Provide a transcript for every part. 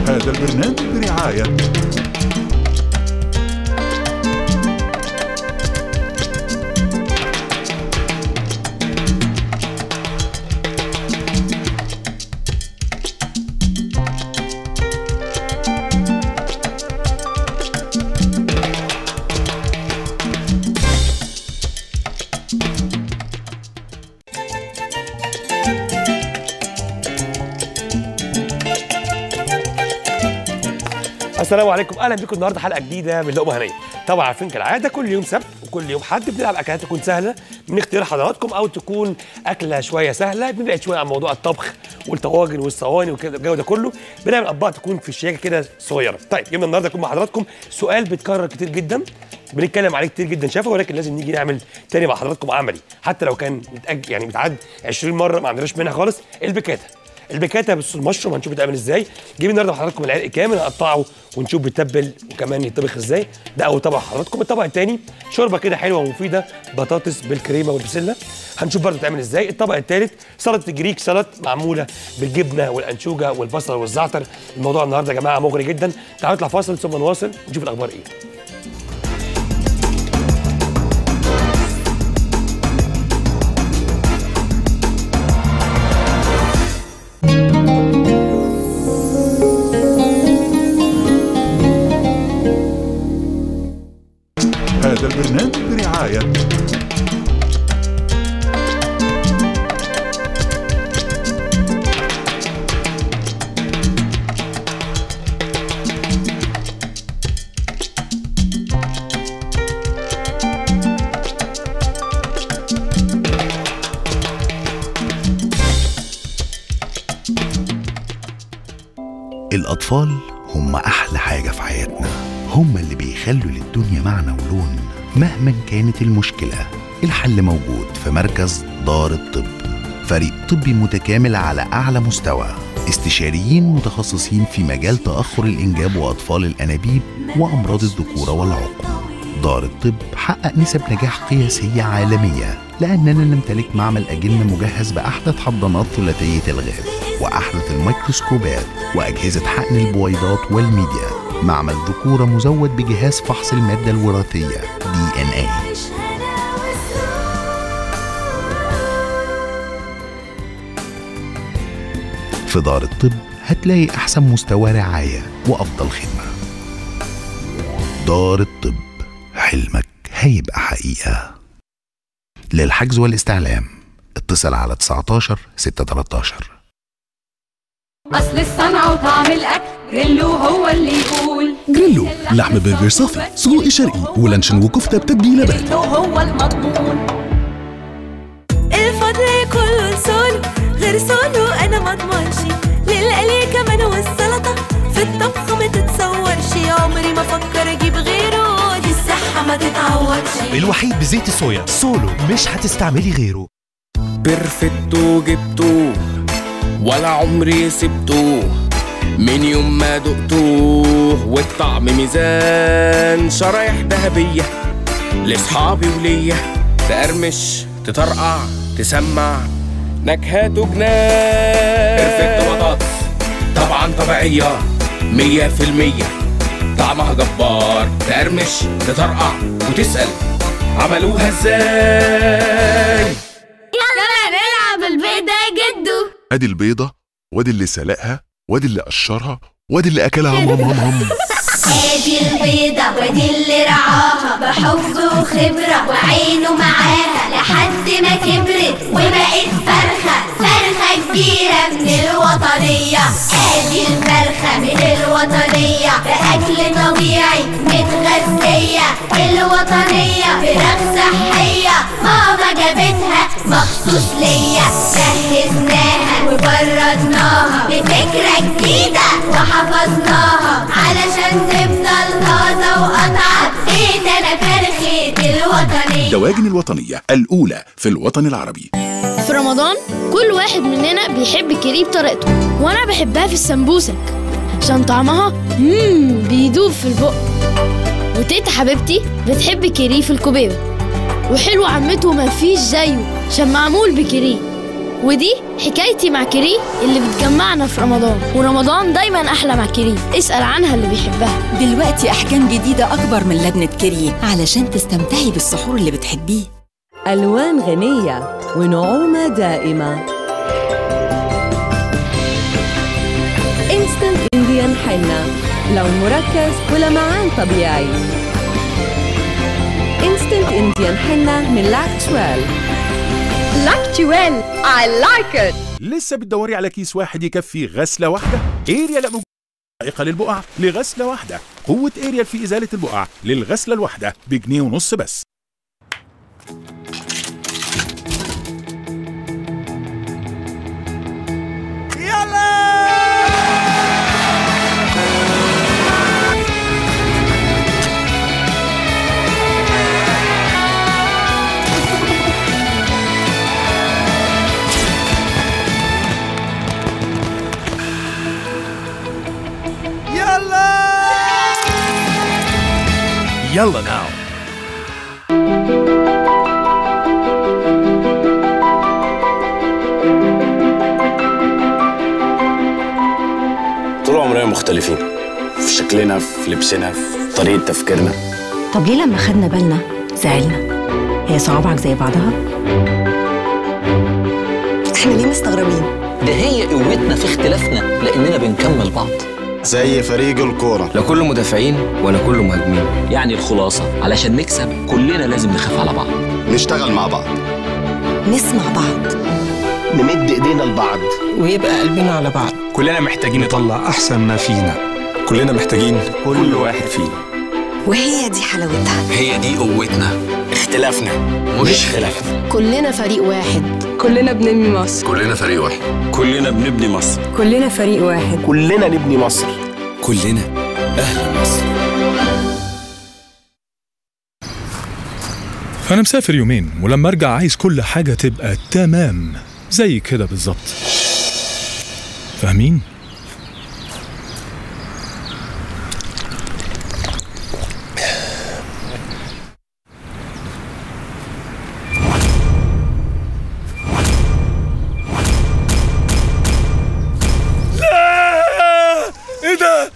هذا البرنامج برعاية السلام عليكم اهلا بكم النهارده حلقه جديده من لقمه هنيه طبعا عارفين كالعاده كل يوم سبت وكل يوم حد بنلعب اكلات تكون سهله من اختيار حضراتكم او تكون اكله شويه سهله بنبعد شويه عن موضوع الطبخ والطواجن والصواني وكده الجو ده كله بنعمل اطباق تكون في الشياكه كده صغيره طيب يومنا النهارده يكون مع حضراتكم سؤال بيتكرر كتير جدا بنتكلم عليه كتير جدا شافه ولكن لازم نيجي نعمل تاني مع حضراتكم عملي حتى لو كان متأج يعني متعد 20 مره ما عندناش منها خالص البكاته البكاته بالصوص المشروم هنشوف بتعمل ازاي جايبين النهارده لحضراتكم العرق كامل هنقطعه ونشوف بيتبل وكمان يطبخ ازاي ده اول طبق حضراتكم الطبق الثاني شوربه كده حلوه ومفيده بطاطس بالكريمه والبسله هنشوف برضه بتعمل ازاي الطبق الثالث سلطه جريك سلط معموله بالجبنه والانشوجه والبصل والزعتر الموضوع النهارده يا جماعه مغري جدا تعالوا نطلع فاصل ثم نواصل ونشوف الاخبار ايه هذا البرنامج برعاية الأطفال هم أحلى حاجة في حياتنا هم اللي بيخلوا للدنيا معنى ولون مهما كانت المشكلة الحل موجود في مركز دار الطب فريق طبي متكامل على أعلى مستوى استشاريين متخصصين في مجال تأخر الإنجاب وأطفال الأنابيب وأمراض الذكورة والعقم دار الطب حقق نسب نجاح قياسية عالمية لأننا نمتلك معمل أجنة مجهز بأحدث حضانات ثلاثية الغاز وأحدث الميكروسكوبات وأجهزة حقن البويضات والميديا معمل ذكورة مزود بجهاز فحص المادة الوراثية دي ان اي في دار الطب هتلاقي أحسن مستوى رعاية وأفضل خدمة دار الطب حلمك هيبقى حقيقة للحجز والاستعلام اتصل على 19 613 اصل الصنعة وطعم الاكل جريلو هو اللي يقول جريلو لحم برجر صافي سجق شرقي ولانشون وكفته بتتبيله بلدي جريلو هو المضمون الفضل كله لسولو غير سولو انا ما اضمنش للقلي كمان والسلطه في الطبخ ما تتصورش عمري ما افكر اجيب غيره دي الصحه ما تتعوضش الوحيد بزيت الصويا سولو مش هتستعملي غيره بيرفكتو جبتو ولا عمري سبتو من يوم ما دقتوه والطعم ميزان شرايح ذهبية لصحابي وليا تقرمش تطرقع تسمع نكهاته جنان بيرفكتو بطاطس طبعا طبيعية مية في المية طعمها جبار تقرمش تطرقع وتسأل عملوها ازاي يلا نلعب البيت ده جدو ادي البيضه وادي اللي سلقها وادي اللي قشرها وادي اللي اكلها هم هم هم ادي البيضة ودي اللي رعاها بحب وخبرة وعينه معاها لحد ما كبرت وبقت فرخة فرخة كبيرة من الوطنية ادي الفرخة من الوطنية بأكل طبيعي متغذية الوطنية فراخ صحية ماما جابتها مخصوص ليا جهزناها وبردناها بفكرة جديدة وحفظناها علشان تفضل طازة وقطعة بيت انا فرخة الوطنية دواجن الوطنيه الاولى في الوطن العربي في رمضان كل واحد مننا بيحب الكيري بطريقته وانا بحبها في السمبوسك عشان طعمها مم بيدوب في البق وتيتا حبيبتي بتحب الكيري في الكوبيبه وحلو عمته مفيش زيه عشان معمول بكيري ودي حكايتي مع كريم اللي بتجمعنا في رمضان ورمضان دايما أحلى مع كريم اسأل عنها اللي بيحبها دلوقتي أحجام جديدة أكبر من لبنة كيري علشان تستمتعي بالسحور اللي بتحبيه ألوان غنية ونعومة دائمة انستنت انديان حنة لون مركز ولمعان طبيعي انستنت انديان حنة من لاكتويل لاكتويل I like it لسه بتدوري على كيس واحد يكفي غسلة واحدة؟ اريال موجودة لائقة للبقع لغسلة واحدة قوة اريال في إزالة البقع للغسلة الواحدة بجنيه ونص بس يلا ناو طول عمرنا مختلفين في شكلنا في لبسنا في طريقة تفكيرنا طب ليه لما خدنا بالنا زعلنا هي صوابعك زي بعضها احنا ليه مستغربين ده هي قوتنا في اختلافنا لاننا بنكمل بعض زي فريق الكورة لا كله مدافعين ولا كله مهاجمين يعني الخلاصه علشان نكسب كلنا لازم نخاف على بعض نشتغل مع بعض نسمع بعض نمد ايدينا لبعض ويبقى قلبنا على بعض كلنا محتاجين نطلع أحسن ما فينا كلنا محتاجين كل واحد فينا وهي دي حلاوتها هي دي قوتنا اختلافنا مش خلافنا كلنا فريق واحد كلنا بنبني مصر كلنا فريق واحد كلنا بنبني مصر كلنا فريق واحد كلنا نبني مصر كلنا أهل مصر أنا مسافر يومين ولما أرجع عايز كل حاجة تبقى تمام زي كده بالظبط فاهمين؟ ايه ده؟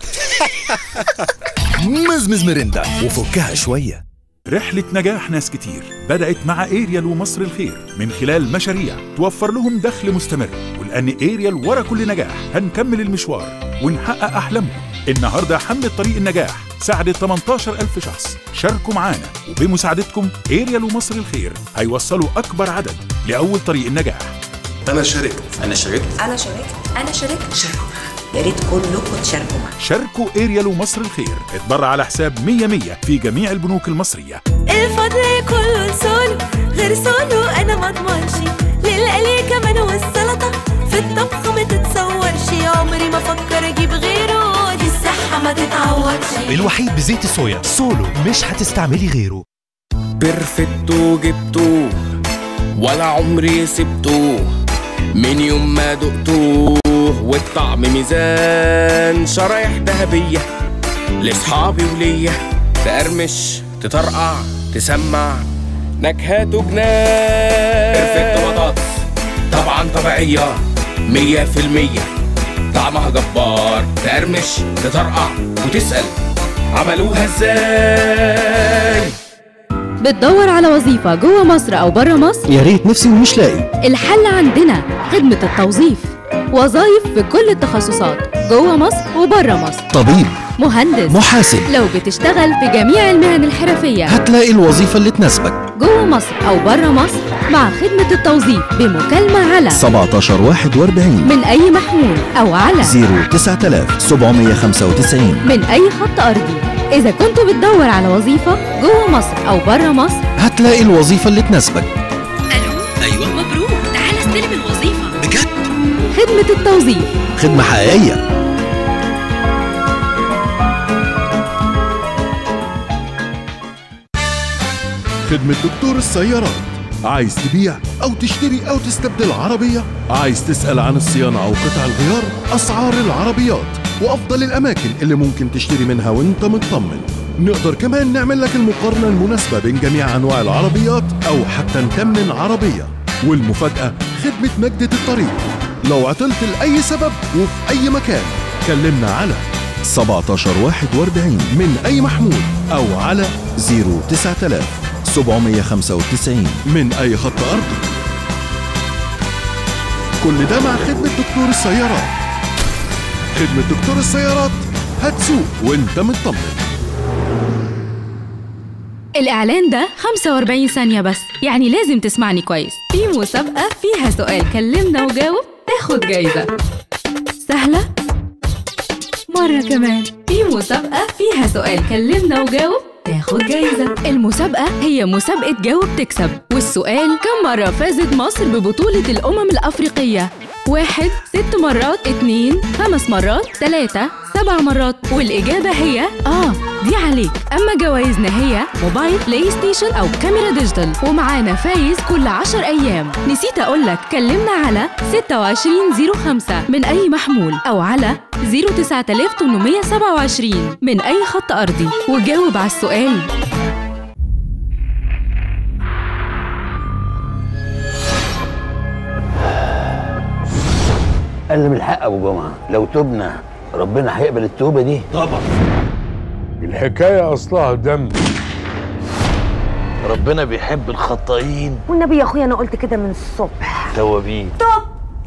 مزمز مرندا وفكها شوية رحلة نجاح ناس كتير بدأت مع إيريال ومصر الخير من خلال مشاريع توفر لهم دخل مستمر ولأن إيريال ورا كل نجاح هنكمل المشوار ونحقق أحلامهم النهاردة حملة طريق النجاح ساعدت 18 ألف شخص شاركوا معانا وبمساعدتكم إيريال ومصر الخير هيوصلوا أكبر عدد لأول طريق النجاح أنا شاركت أنا شاركت أنا شاركت أنا شاركت شاركوا معانا يا ريت كلكم تشاركوا معانا شاركوا إيريال ومصر الخير اتبرع على حساب 100 100 في جميع البنوك المصرية الفضل كله لسولو غير سولو انا ما اضمنش للقلي كمان والسلطه في الطبخ ما تتصورش عمري ما افكر اجيب غيره دي الصحه ما تتعوضش الوحيد بزيت الصويا سولو مش هتستعملي غيره بيرفكتو جبتو ولا عمري سبتو من يوم ما دقتوه والطعم ميزان شرايح ذهبية لصحابي وليا تقرمش تطرقع تسمع نكهاته جنان بيرفكتو بطاطس طبعا طبيعية مية في المية طعمها جبار تقرمش تطرقع وتسأل عملوها ازاي بتدور على وظيفة جوه مصر أو بره مصر؟ يا ريت نفسي ومش لاقي الحل عندنا خدمة التوظيف وظائف في كل التخصصات جوه مصر وبره مصر طبيب مهندس محاسب لو بتشتغل في جميع المهن الحرفية هتلاقي الوظيفة اللي تناسبك جوه مصر أو بره مصر مع خدمة التوظيف بمكالمة على 17 41 من أي محمول أو على 09795 من أي خط أرضي إذا كنت بتدور على وظيفة جوه مصر أو بره مصر هتلاقي الوظيفة اللي تناسبك أيوة مبروك تعال استلم الوظيفة بجد خدمة التوظيف خدمة حقيقية خدمة دكتور السيارات عايز تبيع أو تشتري أو تستبدل عربية عايز تسأل عن الصيانة أو قطع الغيار أسعار العربيات وأفضل الأماكن اللي ممكن تشتري منها وانت مطمن نقدر كمان نعمل لك المقارنة المناسبة بين جميع أنواع العربيات أو حتى نتمن عربية والمفاجأة خدمة نجدة الطريق لو عطلت لأي سبب وفي أي مكان كلمنا على 17 41 من أي محمول أو على 09000 795 من أي خط أرضي كل ده مع خدمة دكتور السيارات خدمة دكتور السيارات هتسوق وانت مطمن الإعلان ده 45 ثانية بس يعني لازم تسمعني كويس في مسابقة فيها سؤال كلمنا وجاوب تاخد جايزة سهلة؟ مرة كمان في مسابقة فيها سؤال كلمنا وجاوب تاخد جايزة المسابقة هي مسابقة جاوب تكسب والسؤال كم مرة فازت مصر ببطولة الأمم الأفريقية؟ واحد ست مرات اتنين خمس مرات تلاتة سبع مرات والإجابة هي آه دي عليك أما جوائزنا هي موبايل بلاي ستيشن أو كاميرا ديجيتال ومعانا فايز كل عشر أيام نسيت أقولك كلمنا على 2605 من أي محمول أو على 09827 من أي خط أرضي وجاوب على السؤال قال من الحق ابو جمعه لو تبنا ربنا هيقبل التوبه دي طبعا الحكايه اصلها دم ربنا بيحب الخطائين والنبي يا اخويا انا قلت كده من الصبح توابين طب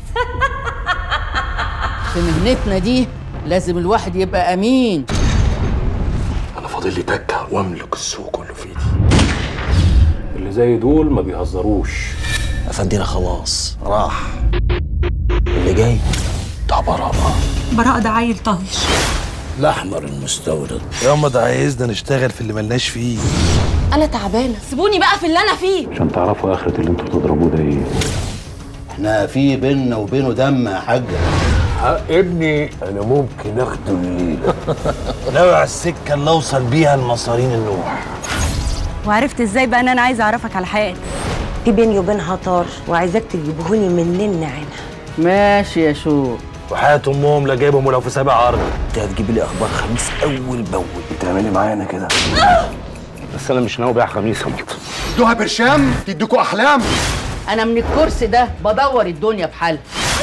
في مهنتنا دي لازم الواحد يبقى امين انا فاضل لي تكه واملك السوق كله في ايدي اللي زي دول ما بيهزروش افندينا خلاص راح اللي جاي ده براءه براءة ده عيل طايش الاحمر المستورد ياما ده عايزنا نشتغل في اللي ملناش فيه انا تعبانه سيبوني بقى في اللي انا فيه عشان تعرفوا اخره اللي انتوا بتضربوه ده ايه احنا في بيننا وبينه دم يا حاجه حق ابني انا ممكن اخده الليله ناوي على السكه اللي اوصل بيها لمصارين النوح وعرفت ازاي بقى ان انا عايزه اعرفك على حياتي في بيني وبينها طار وعايزاك تجيبهولي من نن عينها ماشي يا شو وحياة امهم لا جايبهم ولو في سابع ارض انت هتجيبي لي اخبار خميس اول باول بتعملي معايا انا كده بس انا مش ناوي بيع خميس يا مطر ادوها برشام يدوكوا احلام انا من الكرسي ده بدور الدنيا بحالها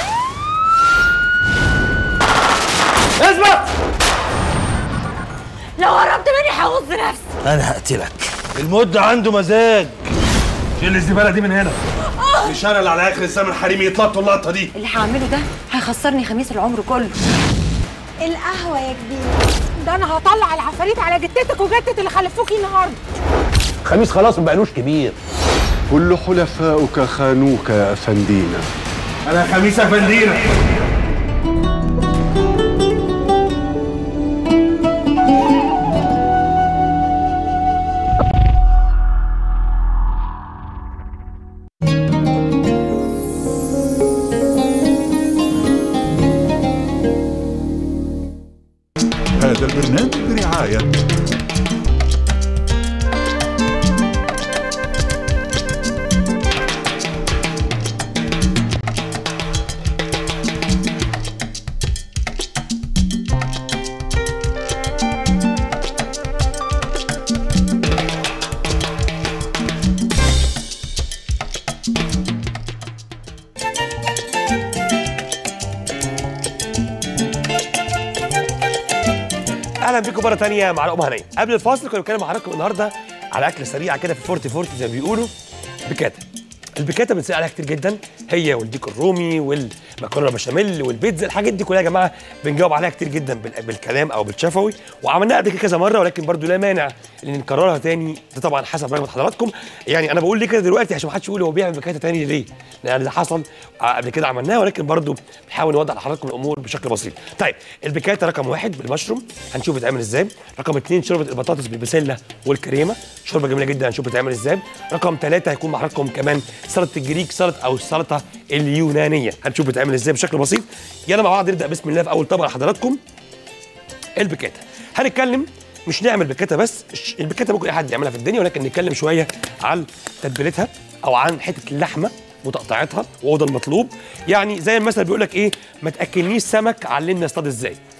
اثبت لو قربت مني هغص نفسي انا هقتلك المد عنده مزاج شيل الزباله دي من هنا مش انا اللي على اخر الزمن الحريمي يتلطوا اللقطه دي اللي هعمله ده هيخسرني خميس العمر كله القهوة يا كبير ده انا هطلع العفاريت على جدتك وجدة اللي خلفوكي النهارده خميس خلاص ما بقالوش كبير كل حلفاؤك خانوك يا أفندينا انا خميس يا فندينا هذا البرنامج برعاية اهلا بيكم مره تانية مع لقمه هنيه قبل الفاصل كنا بنتكلم مع حضراتكم النهارده على اكله سريعه كده في فورتي فورتي زي ما بيقولوا بكاتا البكاتا بنسال عليها كتير جدا هي والديك الرومي والمكرونه بشاميل والبيتزا الحاجات دي كلها يا جماعه بنجاوب عليها كتير جدا بال- بالكلام او بالشفوي وعملناها قبل كده كذا مره ولكن برضو لا مانع ان نكررها تاني ده طبعا حسب رغبه حضراتكم يعني انا بقول ليه كده دلوقتي عشان ما حدش يقول هو بيعمل بكاتا تاني ليه لان ده حصل ع- قبل كده عملناها ولكن برضو بنحاول نوضح لحضراتكم الامور بشكل بسيط طيب البكاتا رقم واحد بالمشروم هنشوف بيتعمل ازاي رقم اثنين شوربه البطاطس بالبسله والكريمه شوربه جميله جدا هنشوف بتتعمل ازاي رقم ثلاثة هيكون مع حضراتكم كمان سلطه الجريك سلطه او السلطه اليونانيه هنشوف بتتعمل ازاي بشكل بسيط يلا مع بعض نبدا بسم الله في اول طبق لحضراتكم البكاتا هنتكلم مش نعمل بكاتا بس الش- البكاتا ممكن اي حد يعملها في الدنيا ولكن نتكلم شويه عن تتبيلتها او عن حته اللحمه وتقطيعتها وهو ده المطلوب يعني زي المثل بيقول لك ايه ما تاكلنيش سمك علمني اصطاد ازاي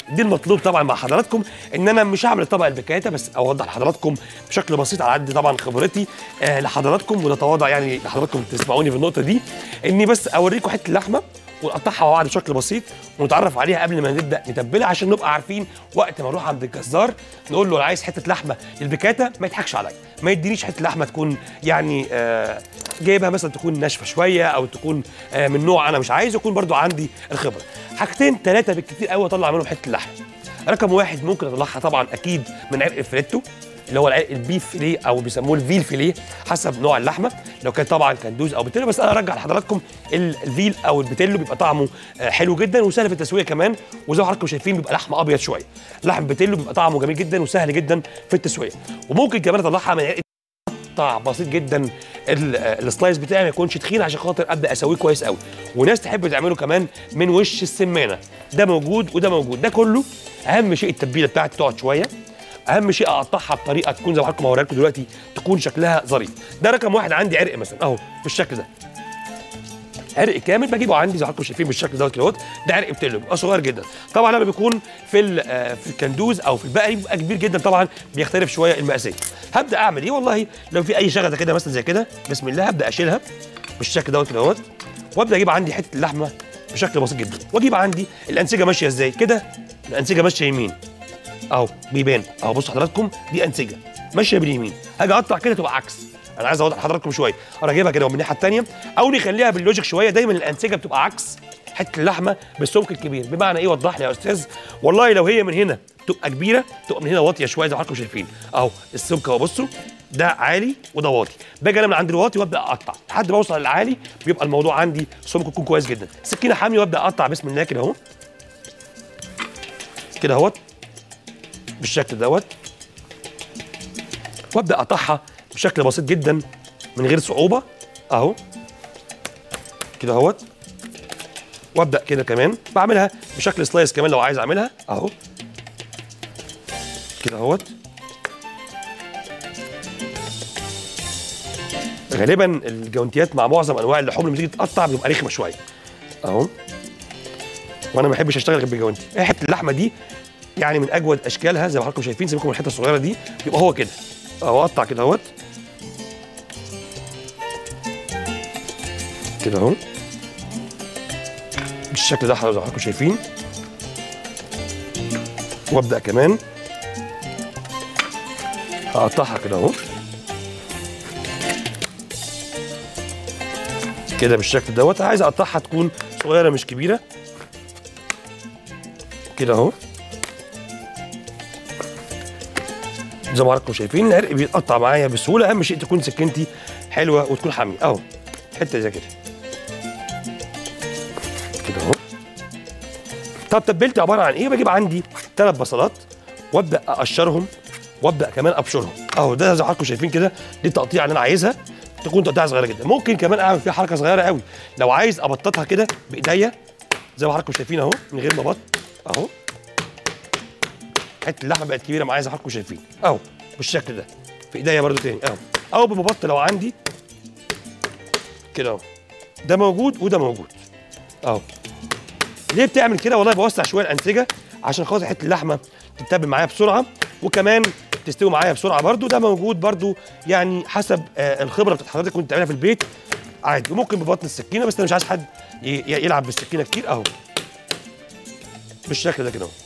دي المطلوب طبعا مع حضراتكم ان انا مش هعمل الطبق البكاته بس اوضح لحضراتكم بشكل بسيط على قد طبعا خبرتي آه لحضراتكم وده تواضع يعني لحضراتكم تسمعوني في النقطه دي اني بس اوريكم حته اللحمه ونقطعها مع بعض بشكل بسيط ونتعرف عليها قبل ما نبدا نتبلها عشان نبقى عارفين وقت ما نروح عند الجزار نقول له انا عايز حته لحمه للبكاته ما يضحكش عليا ما يدينيش حته لحمه تكون يعني آه جايبها مثلا تكون ناشفه شويه او تكون آه من نوع انا مش عايزه يكون برضو عندي الخبره حاجتين ثلاثه بالكتير قوي اطلع منهم حته اللحمه رقم واحد ممكن اطلعها طبعا اكيد من عرق الفريتو اللي هو العرق البيف فيليه او بيسموه الفيل فيليه حسب نوع اللحمه لو كان طبعا كندوز او بتيلو بس انا ارجع لحضراتكم ال- الفيل او البتيلو بيبقى طعمه آه، حلو جدا وسهل في التسويه كمان وزي ما حضراتكم شايفين بيبقى لحم ابيض شويه لحم بتيلو بيبقى طعمه جميل جدا وسهل جدا في التسويه وممكن كمان اطلعها من عرق قطع بسيط جدا ال- السلايس بتاعي ما يكونش تخين عشان خاطر ابدا اسويه كويس قوي وناس تحب تعمله كمان من وش السمانه ده موجود وده موجود ده كله اهم شيء التتبيله بتاعتي تقعد شويه اهم شيء اقطعها بطريقه تكون زي ما حضراتكم هوريها لكم دلوقتي تكون شكلها ظريف ده رقم واحد عندي عرق مثلا اهو بالشكل ده عرق كامل بجيبه عندي زي ما حضراتكم شايفين بالشكل دوت كده اهوت. ده عرق بتلو بيبقى صغير جدا طبعا لما بيكون في ال- آه، في الكندوز او في البقري بيبقى كبير جدا طبعا بيختلف شويه المقاسيه هبدا اعمل ايه والله لو في اي شغله كده مثلا زي كده بسم الله هبدا اشيلها بالشكل دوت كده اهوت وابدا اجيب عندي حته اللحمه بشكل بسيط جدا واجيب عندي الانسجه ماشيه ازاي كده الانسجه ماشيه يمين اهو بيبان اهو بصوا حضراتكم دي انسجه ماشيه باليمين هاجي اقطع كده تبقى عكس انا عايز اوضح لحضراتكم شويه انا اجيبها كده من الناحيه الثانيه او نخليها باللوجيك شويه دايما الانسجه بتبقى عكس حته اللحمه بالسمك الكبير بمعنى ايه وضح لي يا استاذ والله لو هي من هنا تبقى كبيره تبقى من هنا واطيه شويه زي ما حضراتكم شايفين اهو السمك اهو بصوا ده عالي وده واطي باجي انا من عند الواطي وابدا اقطع لحد ما اوصل للعالي بيبقى الموضوع عندي سمك يكون كويس جدا سكينه حاميه وابدا اقطع بسم الله كده اهو كده اهوت بالشكل دوت وابدا اقطعها بشكل بسيط جدا من غير صعوبه اهو كده اهوت وابدا كده كمان بعملها بشكل سلايس كمان لو عايز اعملها اهو كده اهوت غالبا الجوانتيات مع معظم انواع اللحوم لما تيجي تتقطع بتبقى رخمه شويه اهو وانا ما بحبش اشتغل غير بجوانتي إيه حته اللحمه دي يعني من اجود اشكالها زي ما حضراتكم شايفين سيبكم من الحته الصغيره دي يبقى هو كده اهو اقطع كده اهوت كده اهو بالشكل ده زي ما حضراتكم شايفين وابدا كمان هقطعها كده اهو كده بالشكل دوت عايز اقطعها تكون صغيره مش كبيره كده اهو زي ما حضراتكم شايفين العرق بيتقطع معايا بسهوله اهم شيء تكون سكينتي حلوه وتكون حاميه اهو حته زي كده كده اهو طب تبلتي عباره عن ايه بجيب عندي ثلاث بصلات وابدا اقشرهم وابدا كمان ابشرهم اهو ده زي ما حضراتكم شايفين كده دي التقطيعه اللي انا عايزها تكون تقطيعه صغيره جدا ممكن كمان اعمل فيها حركه صغيره قوي لو عايز ابططها كده بايديا زي ما حضراتكم شايفين اهو من غير ما ابط اهو حته اللحمه بقت كبيره معايا زي ما حضراتكم شايفين اهو بالشكل ده في ايديا برده تاني اهو او بمبط لو عندي كده اهو ده موجود وده موجود اهو ليه بتعمل كده والله بوسع شويه الانسجه عشان خاطر حته اللحمه تتبل معايا بسرعه وكمان تستوي معايا بسرعه برده ده موجود برده يعني حسب آه الخبره بتاعت حضرتك كنت بتعملها في البيت عادي وممكن ببطن السكينه بس انا مش عايز حد ي- ي- يلعب بالسكينه كتير اهو بالشكل ده كده اهو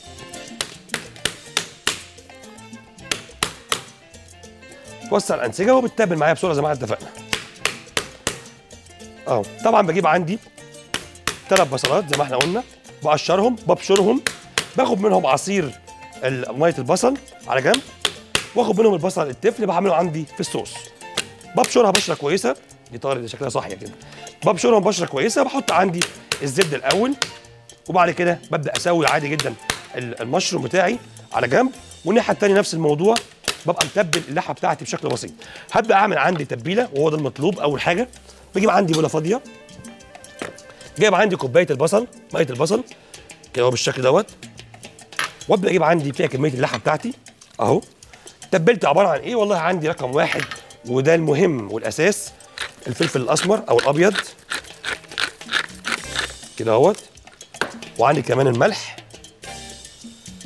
وسع الانسجه وبتتبل معايا بسرعه زي ما احنا اتفقنا اهو طبعا بجيب عندي ثلاث بصلات زي ما احنا قلنا بقشرهم ببشرهم باخد منهم عصير ال- ميه البصل على جنب واخد منهم البصل التفل بعمله عندي في الصوص ببشرها بشره كويسه دي طارق دي شكلها صاحيه كده ببشرهم بشره كويسه بحط عندي الزبده الاول وبعد كده ببدا اسوي عادي جدا ال- المشروم بتاعي على جنب والناحيه الثانيه نفس الموضوع ببقى متبل اللحمه بتاعتي بشكل بسيط هبدا اعمل عندي تتبيله وهو ده المطلوب اول حاجه بجيب عندي بوله فاضيه جايب عندي كوبايه البصل ميه البصل كده هو بالشكل دوت وابدا اجيب عندي فيها كميه اللحمه بتاعتي اهو تبلت عباره عن ايه والله عندي رقم واحد وده المهم والاساس الفلفل الاسمر او الابيض كده اهوت وعندي كمان الملح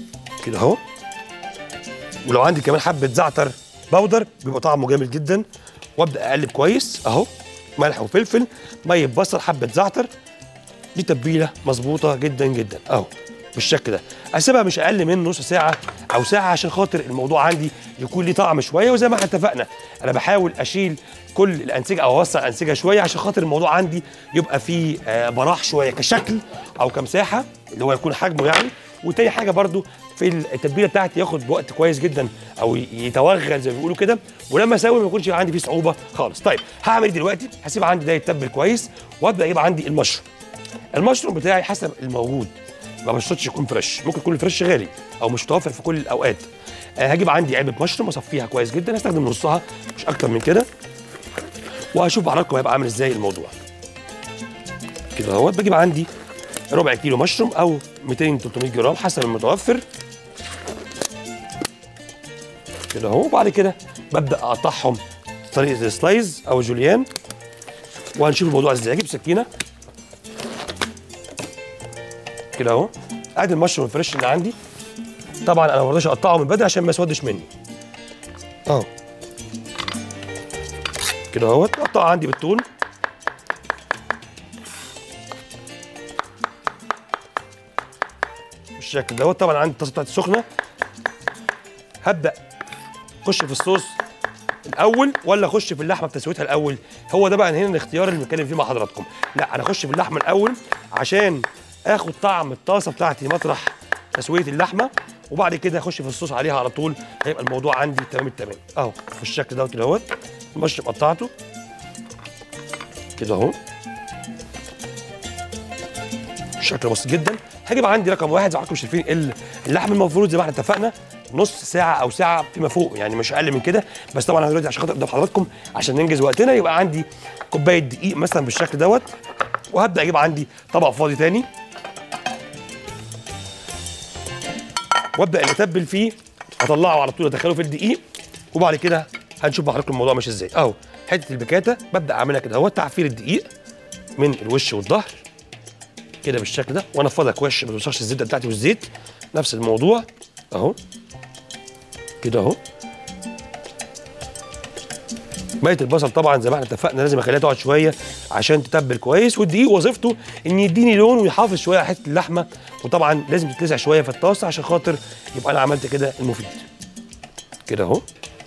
كده اهو ولو عندي كمان حبه زعتر بودر بيبقى طعمه جامد جدا وابدا اقلب كويس اهو ملح وفلفل ميه بصل حبه زعتر دي تتبيله مظبوطه جدا جدا اهو بالشكل ده اسيبها مش اقل من نص ساعه او ساعه عشان خاطر الموضوع عندي يكون ليه طعم شويه وزي ما احنا اتفقنا انا بحاول اشيل كل الانسجه او اوسع الانسجه شويه عشان خاطر الموضوع عندي يبقى فيه آه، براح شويه كشكل او كمساحه اللي هو يكون حجمه يعني وتاني حاجه برضو في التتبيله بتاعتي ياخد وقت كويس جدا او يتوغل زي ما بيقولوا كده ولما اسوي ما يكونش عندي فيه صعوبه خالص طيب هعمل ايه دلوقتي هسيب عندي ده يتبل كويس وابدا يبقى عندي المشروم المشروم بتاعي حسب الموجود ما بشرطش يكون فريش ممكن يكون الفريش غالي او مش متوفر في كل الاوقات آه هجيب عندي علبه مشروم اصفيها كويس جدا هستخدم نصها مش اكتر من كده وهشوف حضراتكم هيبقى عامل ازاي الموضوع كده اهوت بجيب عندي ربع كيلو مشروم او 200 300 جرام حسب المتوفر كده اهو وبعد كده ببدا اقطعهم طريقه السلايز او جوليان وهنشوف الموضوع ازاي اجيب سكينه كده اهو ادي المشروم الفريش اللي عندي طبعا انا ما رضيتش اقطعه من بدري عشان ما يسودش مني اهو كده اهوت اقطعه عندي بالطول بالشكل دوت طبعا عندي الطاسه بتاعتي سخنه هبدا اخش في الصوص الاول ولا اخش في اللحمه بتسويتها الاول هو ده بقى هنا الاختيار اللي بنتكلم فيه مع حضراتكم لا انا اخش في اللحمه الاول عشان اخد طعم الطاسه بتاعتي مطرح تسويه اللحمه وبعد كده اخش في الصوص عليها على طول هيبقى الموضوع عندي تمام التمام اهو بالشكل دوت كده اهوت المشروم قطعته كده اهو شكله بسيط جدا هجيب عندي رقم واحد زي ما حضراتكم شايفين ال- اللحم المفروض زي ما احنا اتفقنا نص ساعه او ساعه فيما فوق يعني مش اقل من كده بس طبعا انا دلوقتي عشان خاطر قدام حضراتكم عشان ننجز وقتنا يبقى عندي كوبايه دقيق مثلا بالشكل دوت وهبدا اجيب عندي طبق فاضي تاني وابدا اللي اتبل فيه اطلعه على طول ادخله في الدقيق وبعد كده هنشوف مع حضراتكم الموضوع ماشي ازاي اهو حته البكاته ببدا اعملها كده اهو تعفير الدقيق من الوش والظهر كده بالشكل ده وانفضها كويس ما توصلش الزبده بتاعتي والزيت نفس الموضوع اهو كده اهو ميه البصل طبعا زي ما احنا اتفقنا لازم اخليها تقعد شويه عشان تتبل كويس والدقيق وظيفته ان يديني لون ويحافظ شويه على حته اللحمه وطبعا لازم تتلسع شويه في الطاسه عشان خاطر يبقى انا عملت كده المفيد كده اهو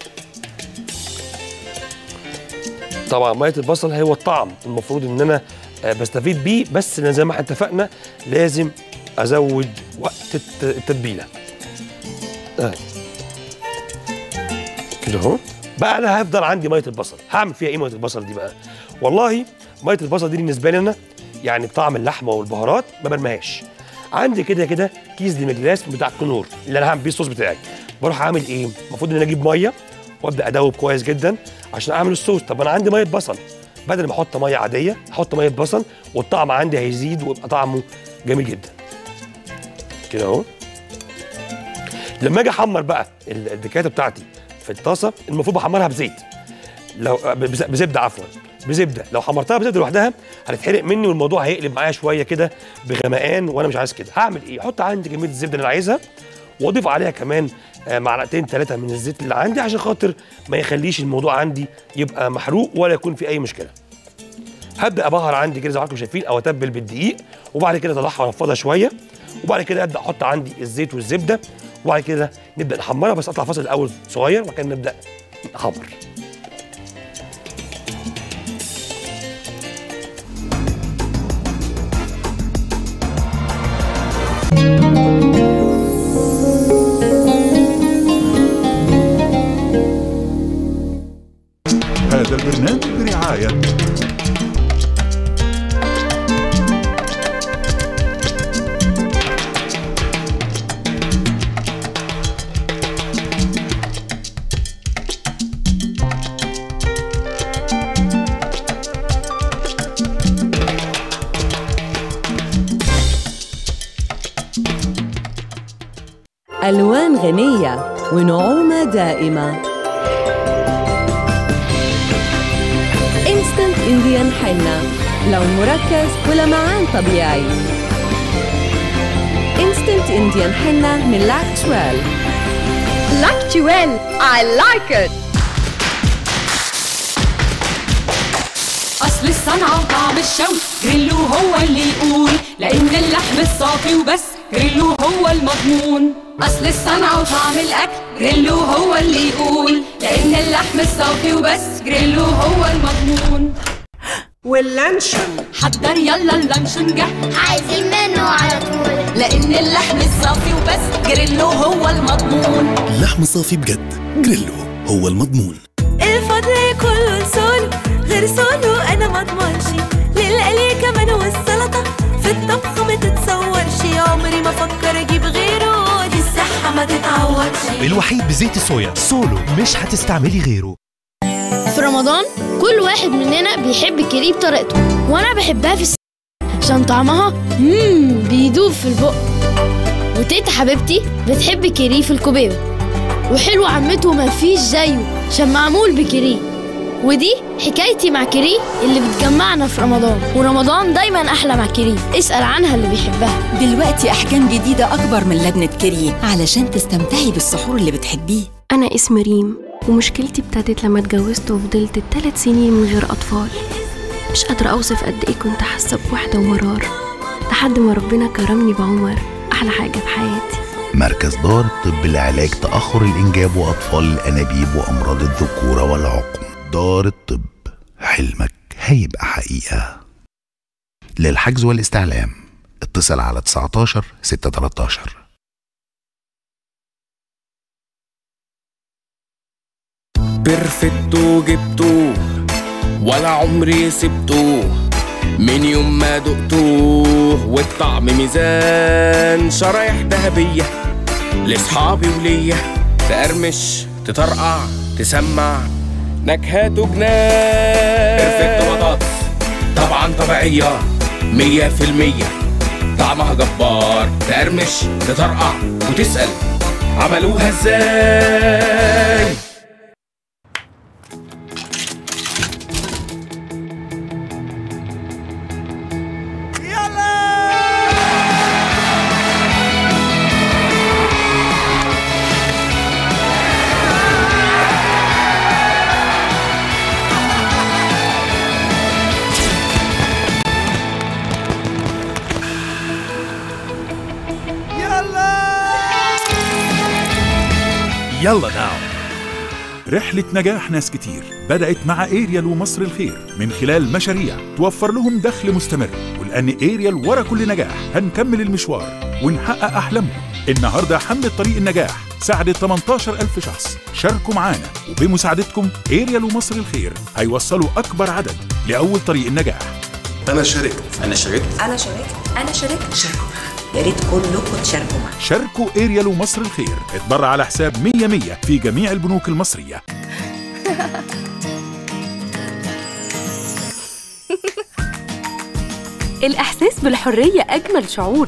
طبعا ميه البصل هو الطعم المفروض ان انا آه، بستفيد بيه بس أنا زي ما احنا اتفقنا لازم ازود وقت الت- التتبيله آه. كده اهو بقى انا هفضل عندي ميه البصل هعمل فيها ايه ميه البصل دي بقى والله ميه البصل دي بالنسبه لي انا يعني بطعم اللحمه والبهارات ما برميهاش عندي كده كده كيس ديمجلاس بتاع الكنور اللي انا هعمل بيه الصوص بتاعي بروح اعمل ايه المفروض ان انا اجيب ميه وابدا ادوب كويس جدا عشان اعمل الصوص طب انا عندي ميه بصل بدل ما احط ميه عاديه احط ميه بصل والطعم عندي هيزيد ويبقى طعمه جميل جدا كده اهو لما اجي احمر بقى ال- البيكاته بتاعتي في الطاسه المفروض بحمرها بزيت لو بز- بزبده عفوا بزبده لو حمرتها بزبده لوحدها هتتحرق مني والموضوع هيقلب معايا شويه كده بغمقان وانا مش عايز كده هعمل ايه احط عندي كميه الزبده اللي انا عايزها واضيف عليها كمان آه، معلقتين ثلاثه من الزيت اللي عندي عشان خاطر ما يخليش الموضوع عندي يبقى محروق ولا يكون في اي مشكله هبدا ابهر عندي كده زي ما حضراتكم شايفين او اتبل بالدقيق وبعد كده اطلعها وانفضها شويه وبعد كده ابدا احط عندي الزيت والزبده وبعد كده نبدا نحمرها بس اطلع فاصل الاول صغير وبعد كده نبدا نحمر هذا البرنامج برعاية ألوان غنية ونعومة دائمة انستنت انديان حنة لون مركز ولمعان طبيعي انستنت انديان حنة من لاكتويل لاكتويل I like it أصل الصنعة وطعم الشوي جريلو هو اللي يقول لأن اللحم الصافي وبس جريلو هو المضمون أصل الصنعة وطعم الأكل جريلو هو اللي يقول لأن اللحم الصافي وبس جريلو هو المضمون واللانشون حضر يلا اللانشون جه عايزين منه على طول لأن اللحم الصافي وبس جريلو هو المضمون لحم صافي بجد جريلو هو المضمون الفضل كله لسولو غير سولو انا ما اضمنش للقلي كمان والسلطه في الطبخ ما تتصورش عمري ما افكر اجيب غيره دي الصحه ما تتعوضش الوحيد بزيت الصويا سولو مش هتستعملي غيره في رمضان كل واحد مننا بيحب الكيري بطريقته وانا بحبها في الس... عشان طعمها مم بيدوب في البق وتيتا حبيبتي بتحب الكيري في الكوبيبه وحلو عمته مفيش زيه عشان معمول بكيري ودي حكايتي مع كيري اللي بتجمعنا في رمضان ورمضان دايما احلى مع كيري اسال عنها اللي بيحبها دلوقتي أحجام جديدة أكبر من لبنة كيري علشان تستمتعي بالسحور اللي بتحبيه أنا اسمي ريم ومشكلتي ابتدت لما اتجوزت وفضلت الثلاث سنين من غير أطفال مش قادرة أوصف قد إيه كنت حاسة بوحدة ومرار لحد ما ربنا كرمني بعمر أحلى حاجة في حياتي مركز دار الطب لعلاج تأخر الإنجاب وأطفال الأنابيب وأمراض الذكورة والعقم دار الطب حلمك هيبقى حقيقة للحجز والاستعلام اتصل على 19 613 بيرفكتو جبتوه ولا عمري سبتوه من يوم ما دقتوه والطعم ميزان شرايح ذهبية لصحابي وليا تقرمش تطرقع تسمع نكهاته جنان بيرفكتو بطاطس طبعا طبيعية مية في المية طعمها جبار تقرمش تطرقع وتسأل عملوها ازاي يلا ناو رحلة نجاح ناس كتير بدأت مع إيريال ومصر الخير من خلال مشاريع توفر لهم دخل مستمر ولأن إيريال ورا كل نجاح هنكمل المشوار ونحقق أحلامهم النهاردة حملة طريق النجاح ساعدت 18 ألف شخص شاركوا معانا وبمساعدتكم إيريال ومصر الخير هيوصلوا أكبر عدد لأول طريق النجاح أنا شاركت أنا شاركت انا شاركت انا شاركت شاركوا يا ريت كلكم تشاركوا معايا شاركوا إيريال ومصر الخير اتبرع على حساب 100 100 في جميع البنوك المصرية الإحساس بالحرية أجمل شعور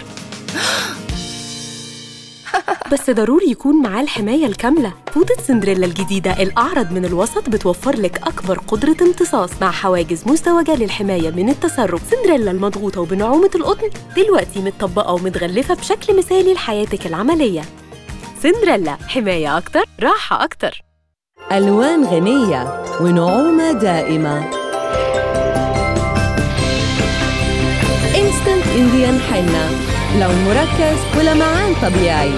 بس ضروري يكون معاه الحماية الكاملة فوطة سندريلا الجديدة الأعرض من الوسط بتوفر لك أكبر قدرة امتصاص مع حواجز مزدوجة للحماية من التسرب سندريلا المضغوطة وبنعومة القطن دلوقتي متطبقة ومتغلفة بشكل مثالي لحياتك العملية سندريلا حماية أكتر راحة أكتر ألوان غنية ونعومة دائمة انستنت انديان حنة لون مركز ولمعان طبيعي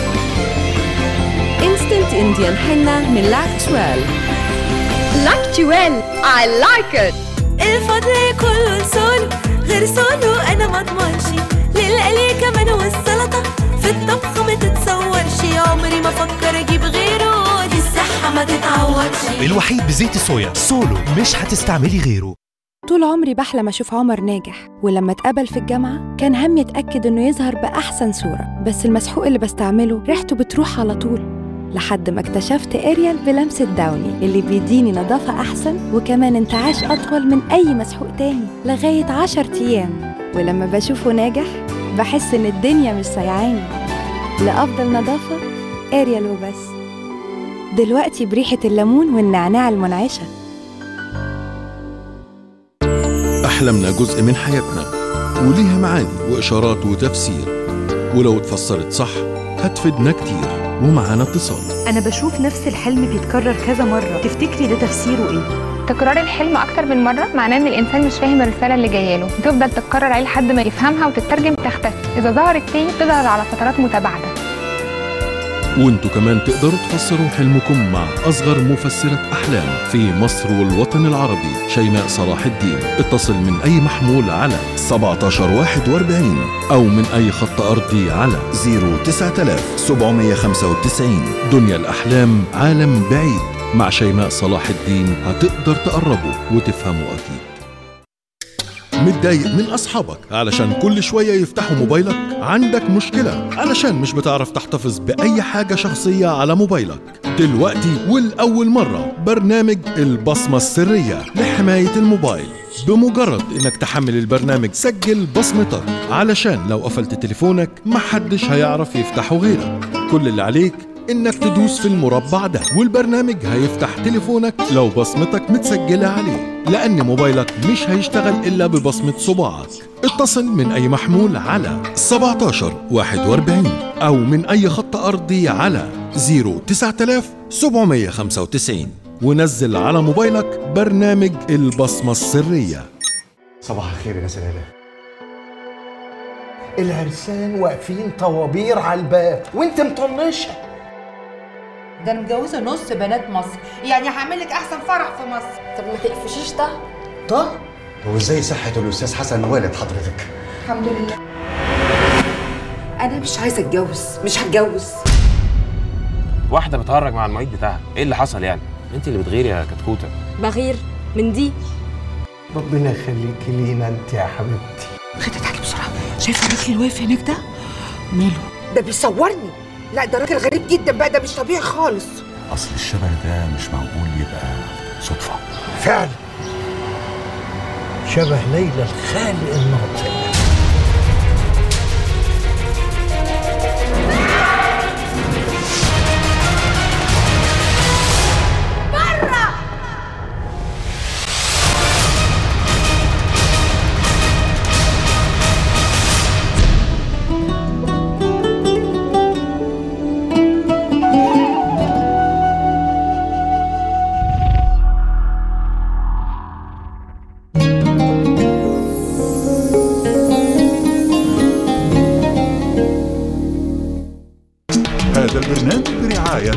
انستنت انديان حنة من لاكتويل لاكتويل I like it الفضل كله لسولو غير سولو انا ما اضمنش للقلي كمان والسلطه في الطبخ ما تتصورش عمري ما افكر اجيب غيره دي الصحه ما تتعوضش الوحيد بزيت الصويا سولو مش هتستعملي غيره طول عمري بحلم أشوف عمر ناجح ولما اتقبل في الجامعة كان همي أتأكد إنه يظهر بأحسن صورة بس المسحوق اللي بستعمله ريحته بتروح على طول لحد ما اكتشفت اريال بلمسة داوني اللي بيديني نظافة أحسن وكمان انتعاش أطول من أي مسحوق تاني لغاية عشر أيام ولما بشوفه ناجح بحس إن الدنيا مش سايعاني لأفضل نظافة اريال وبس دلوقتي بريحة الليمون والنعناع المنعشة أحلامنا جزء من حياتنا وليها معاني وإشارات وتفسير ولو اتفسرت صح هتفيدنا كتير ومعانا اتصال أنا بشوف نفس الحلم بيتكرر كذا مرة تفتكري ده تفسيره إيه؟ تكرار الحلم اكتر من مره معناه ان الانسان مش فاهم الرساله اللي جايه له تفضل تتكرر عليه لحد ما يفهمها وتترجم تختفي اذا ظهرت تاني تظهر على فترات متباعده وانتوا كمان تقدروا تفسروا حلمكم مع أصغر مفسرة أحلام في مصر والوطن العربي شيماء صلاح الدين اتصل من أي محمول على 1741 أو من أي خط أرضي على 09795 دنيا الأحلام عالم بعيد مع شيماء صلاح الدين هتقدر تقربوا وتفهموا أكيد متضايق من أصحابك علشان كل شوية يفتحوا موبايلك عندك مشكلة علشان مش بتعرف تحتفظ بأي حاجة شخصية على موبايلك دلوقتي والأول مرة برنامج البصمة السرية لحماية الموبايل بمجرد انك تحمل البرنامج سجل بصمتك علشان لو قفلت تليفونك محدش هيعرف يفتحه غيرك كل اللي عليك انك تدوس في المربع ده والبرنامج هيفتح تليفونك لو بصمتك متسجلة عليه لان موبايلك مش هيشتغل الا ببصمة صباعك اتصل من اي محمول على 17 41 او من اي خط ارضي على 09795 ونزل على موبايلك برنامج البصمة السرية صباح الخير يا سلالة العرسان واقفين طوابير على الباب وانت مطنشه ده انا متجوزه نص بنات مصر يعني هعمل لك احسن فرح في مصر طب ما تقفشيش ده طه هو ازاي صحة الأستاذ حسن والد حضرتك؟ الحمد لله انا مش عايزه اتجوز مش هتجوز واحده بتهرج مع المعيد بتاعها ايه اللي حصل يعني انت اللي بتغيري يا كتكوته بغير من دي ربنا يخليكي لينا انت يا حبيبتي خدت تعالي بسرعه شايفه الراجل اللي واقف هناك ده ماله ده بيصورني لا ده راجل غريب جدا بقى ده مش طبيعي خالص أصل الشبه ده مش معقول يبقى صدفة فعلا شبه ليلى الخالق الناطق هذا البرنامج برعاية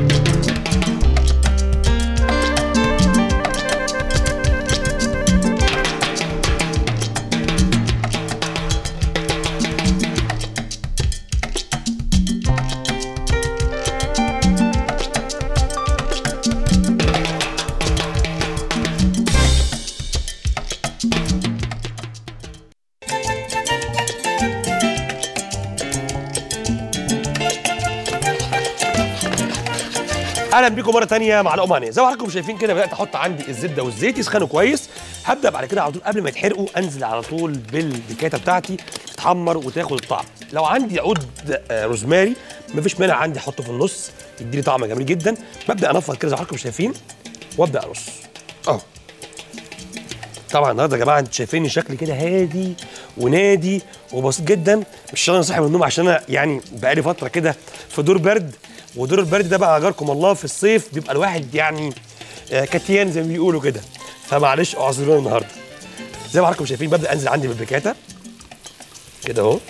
اهلا بيكم مره تانية مع لقمه هنيه زي ما حضراتكم شايفين كده بدات احط عندي الزبده والزيت يسخنوا كويس هبدا بعد كده على طول قبل ما يتحرقوا انزل على طول بالبيكاتا بتاعتي تتحمر وتاخد الطعم لو عندي عود آه، روزماري مفيش مانع عندي احطه في النص يديني طعم جميل جدا ببدا انفض كده زي ما حضراتكم شايفين وابدا ارص اهو طبعا النهارده يا جماعه انتوا شايفيني شكلي كده هادي ونادي وبسيط جدا مش عشان انا صاحي من النوم عشان انا يعني بقالي فتره كده في دور برد ودور البرد ده بقى اجركم الله في الصيف بيبقى الواحد يعني آه، كتيان زي ما بيقولوا كده فمعلش اعذروني النهارده زي ما حضراتكم شايفين ببدا انزل عندي بالبريكاتا كده اهو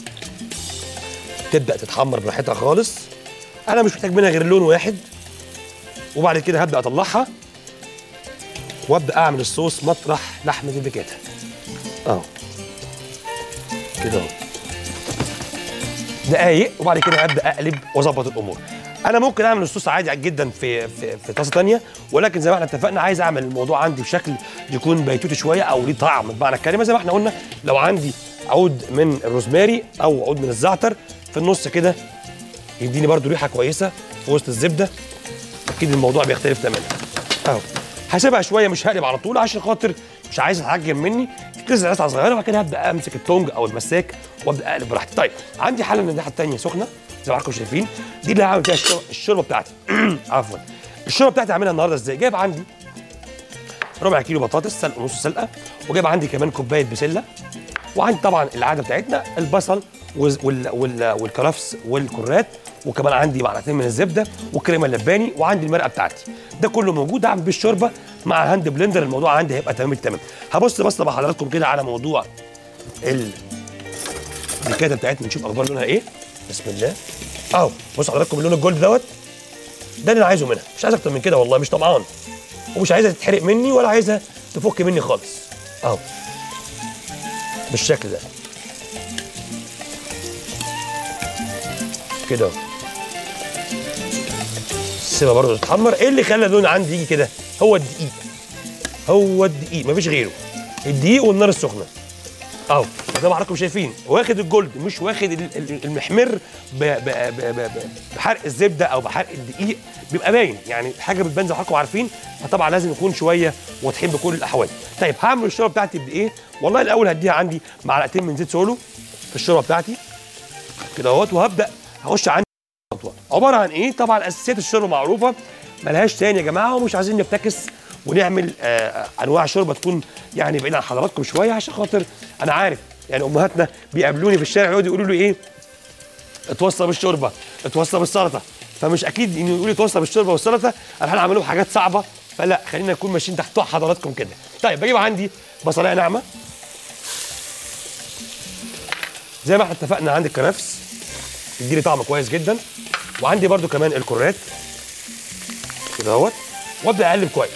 تبدا تتحمر براحتها خالص انا مش محتاج منها غير لون واحد وبعد كده هبدا اطلعها وابدا اعمل الصوص مطرح لحمه البيكاتا اهو كده اهو دقايق وبعد كده ابدا اقلب واظبط الامور انا ممكن اعمل الصوص عادي جدا في في, في طاسه ثانيه ولكن زي ما احنا اتفقنا عايز اعمل الموضوع عندي بشكل يكون بيتوتي شويه او ليه طعم بمعنى الكلمه زي ما احنا قلنا لو عندي عود من الروزماري او عود من الزعتر في النص كده يديني برده ريحه كويسه في وسط الزبده اكيد الموضوع بيختلف تماما اهو هسيبها شويه مش هقلب على طول عشان خاطر مش عايز اتعجن مني تتلسع لسعه صغيره وبعد كده هبدا امسك التونج او المساك وابدا اقلب براحتي طيب عندي حله من الناحيه الثانيه سخنه زي ما حضراتكم شايفين دي اللي هعمل فيها الشر- الشوربه بتاعتي عفوا الشوربه بتاعتي هعملها النهارده ازاي جايب عندي ربع كيلو بطاطس سلق ونص سلقه وجايب عندي كمان كوبايه بسله وعندي طبعا العاده بتاعتنا البصل وال وال وال والكرفس والكرات وكمان عندي معلقتين من الزبده والكريمه اللباني وعندي المرقه بتاعتي ده كله موجود اعمل بيه الشوربه مع هاند بلندر الموضوع عندي هيبقى تمام التمام هبص بص مع حضراتكم كده على موضوع ال الكاده بتاعتنا نشوف اخبار لونها ايه بسم الله اهو بص حضراتكم اللون الجولد دوت ده اللي انا عايزه منها مش عايز اكتر من كده والله مش طمعان ومش عايزها تتحرق مني ولا عايزها تفك مني خالص اهو بالشكل ده كده اهو سيبها برضه تتحمر ايه اللي خلى اللون عندي يجي كده هو الدقيق هو الدقيق مفيش غيره الدقيق والنار السخنه اهو زي ما حضراتكم شايفين واخد الجولد مش واخد ال- ال- المحمر ب- ب- ب- ب- ب- بحرق الزبده او بحرق الدقيق بيبقى باين يعني حاجه بتبان زي ما حضراتكم عارفين فطبعا لازم يكون شويه واضحين بكل الاحوال طيب هعمل الشوربه بتاعتي بايه والله الاول هديها عندي معلقتين من زيت سولو في الشوربه بتاعتي كده اهوت وهبدا هخش عندي خطوه عباره عن ايه طبعا اساسيات الشوربه معروفه ملهاش تاني يا جماعه ومش عايزين نفتكس ونعمل آه انواع شوربه تكون يعني بعيد عن حضراتكم شويه عشان خاطر انا عارف يعني امهاتنا بيقابلوني في الشارع يقعدوا يقولوا لي ايه اتوصى بالشوربه اتوصى بالسلطه فمش اكيد انه يقول لي اتوصى بالشوربه والسلطه انا هعمل لهم حاجات صعبه فلا خلينا نكون ماشيين تحت طوع حضراتكم كده طيب بجيب عندي بصلايه ناعمه زي ما احنا اتفقنا عندي الكرفس يديلي طعم كويس جدا وعندي برده كمان الكرات كده اهوت وابدا اقلب كويس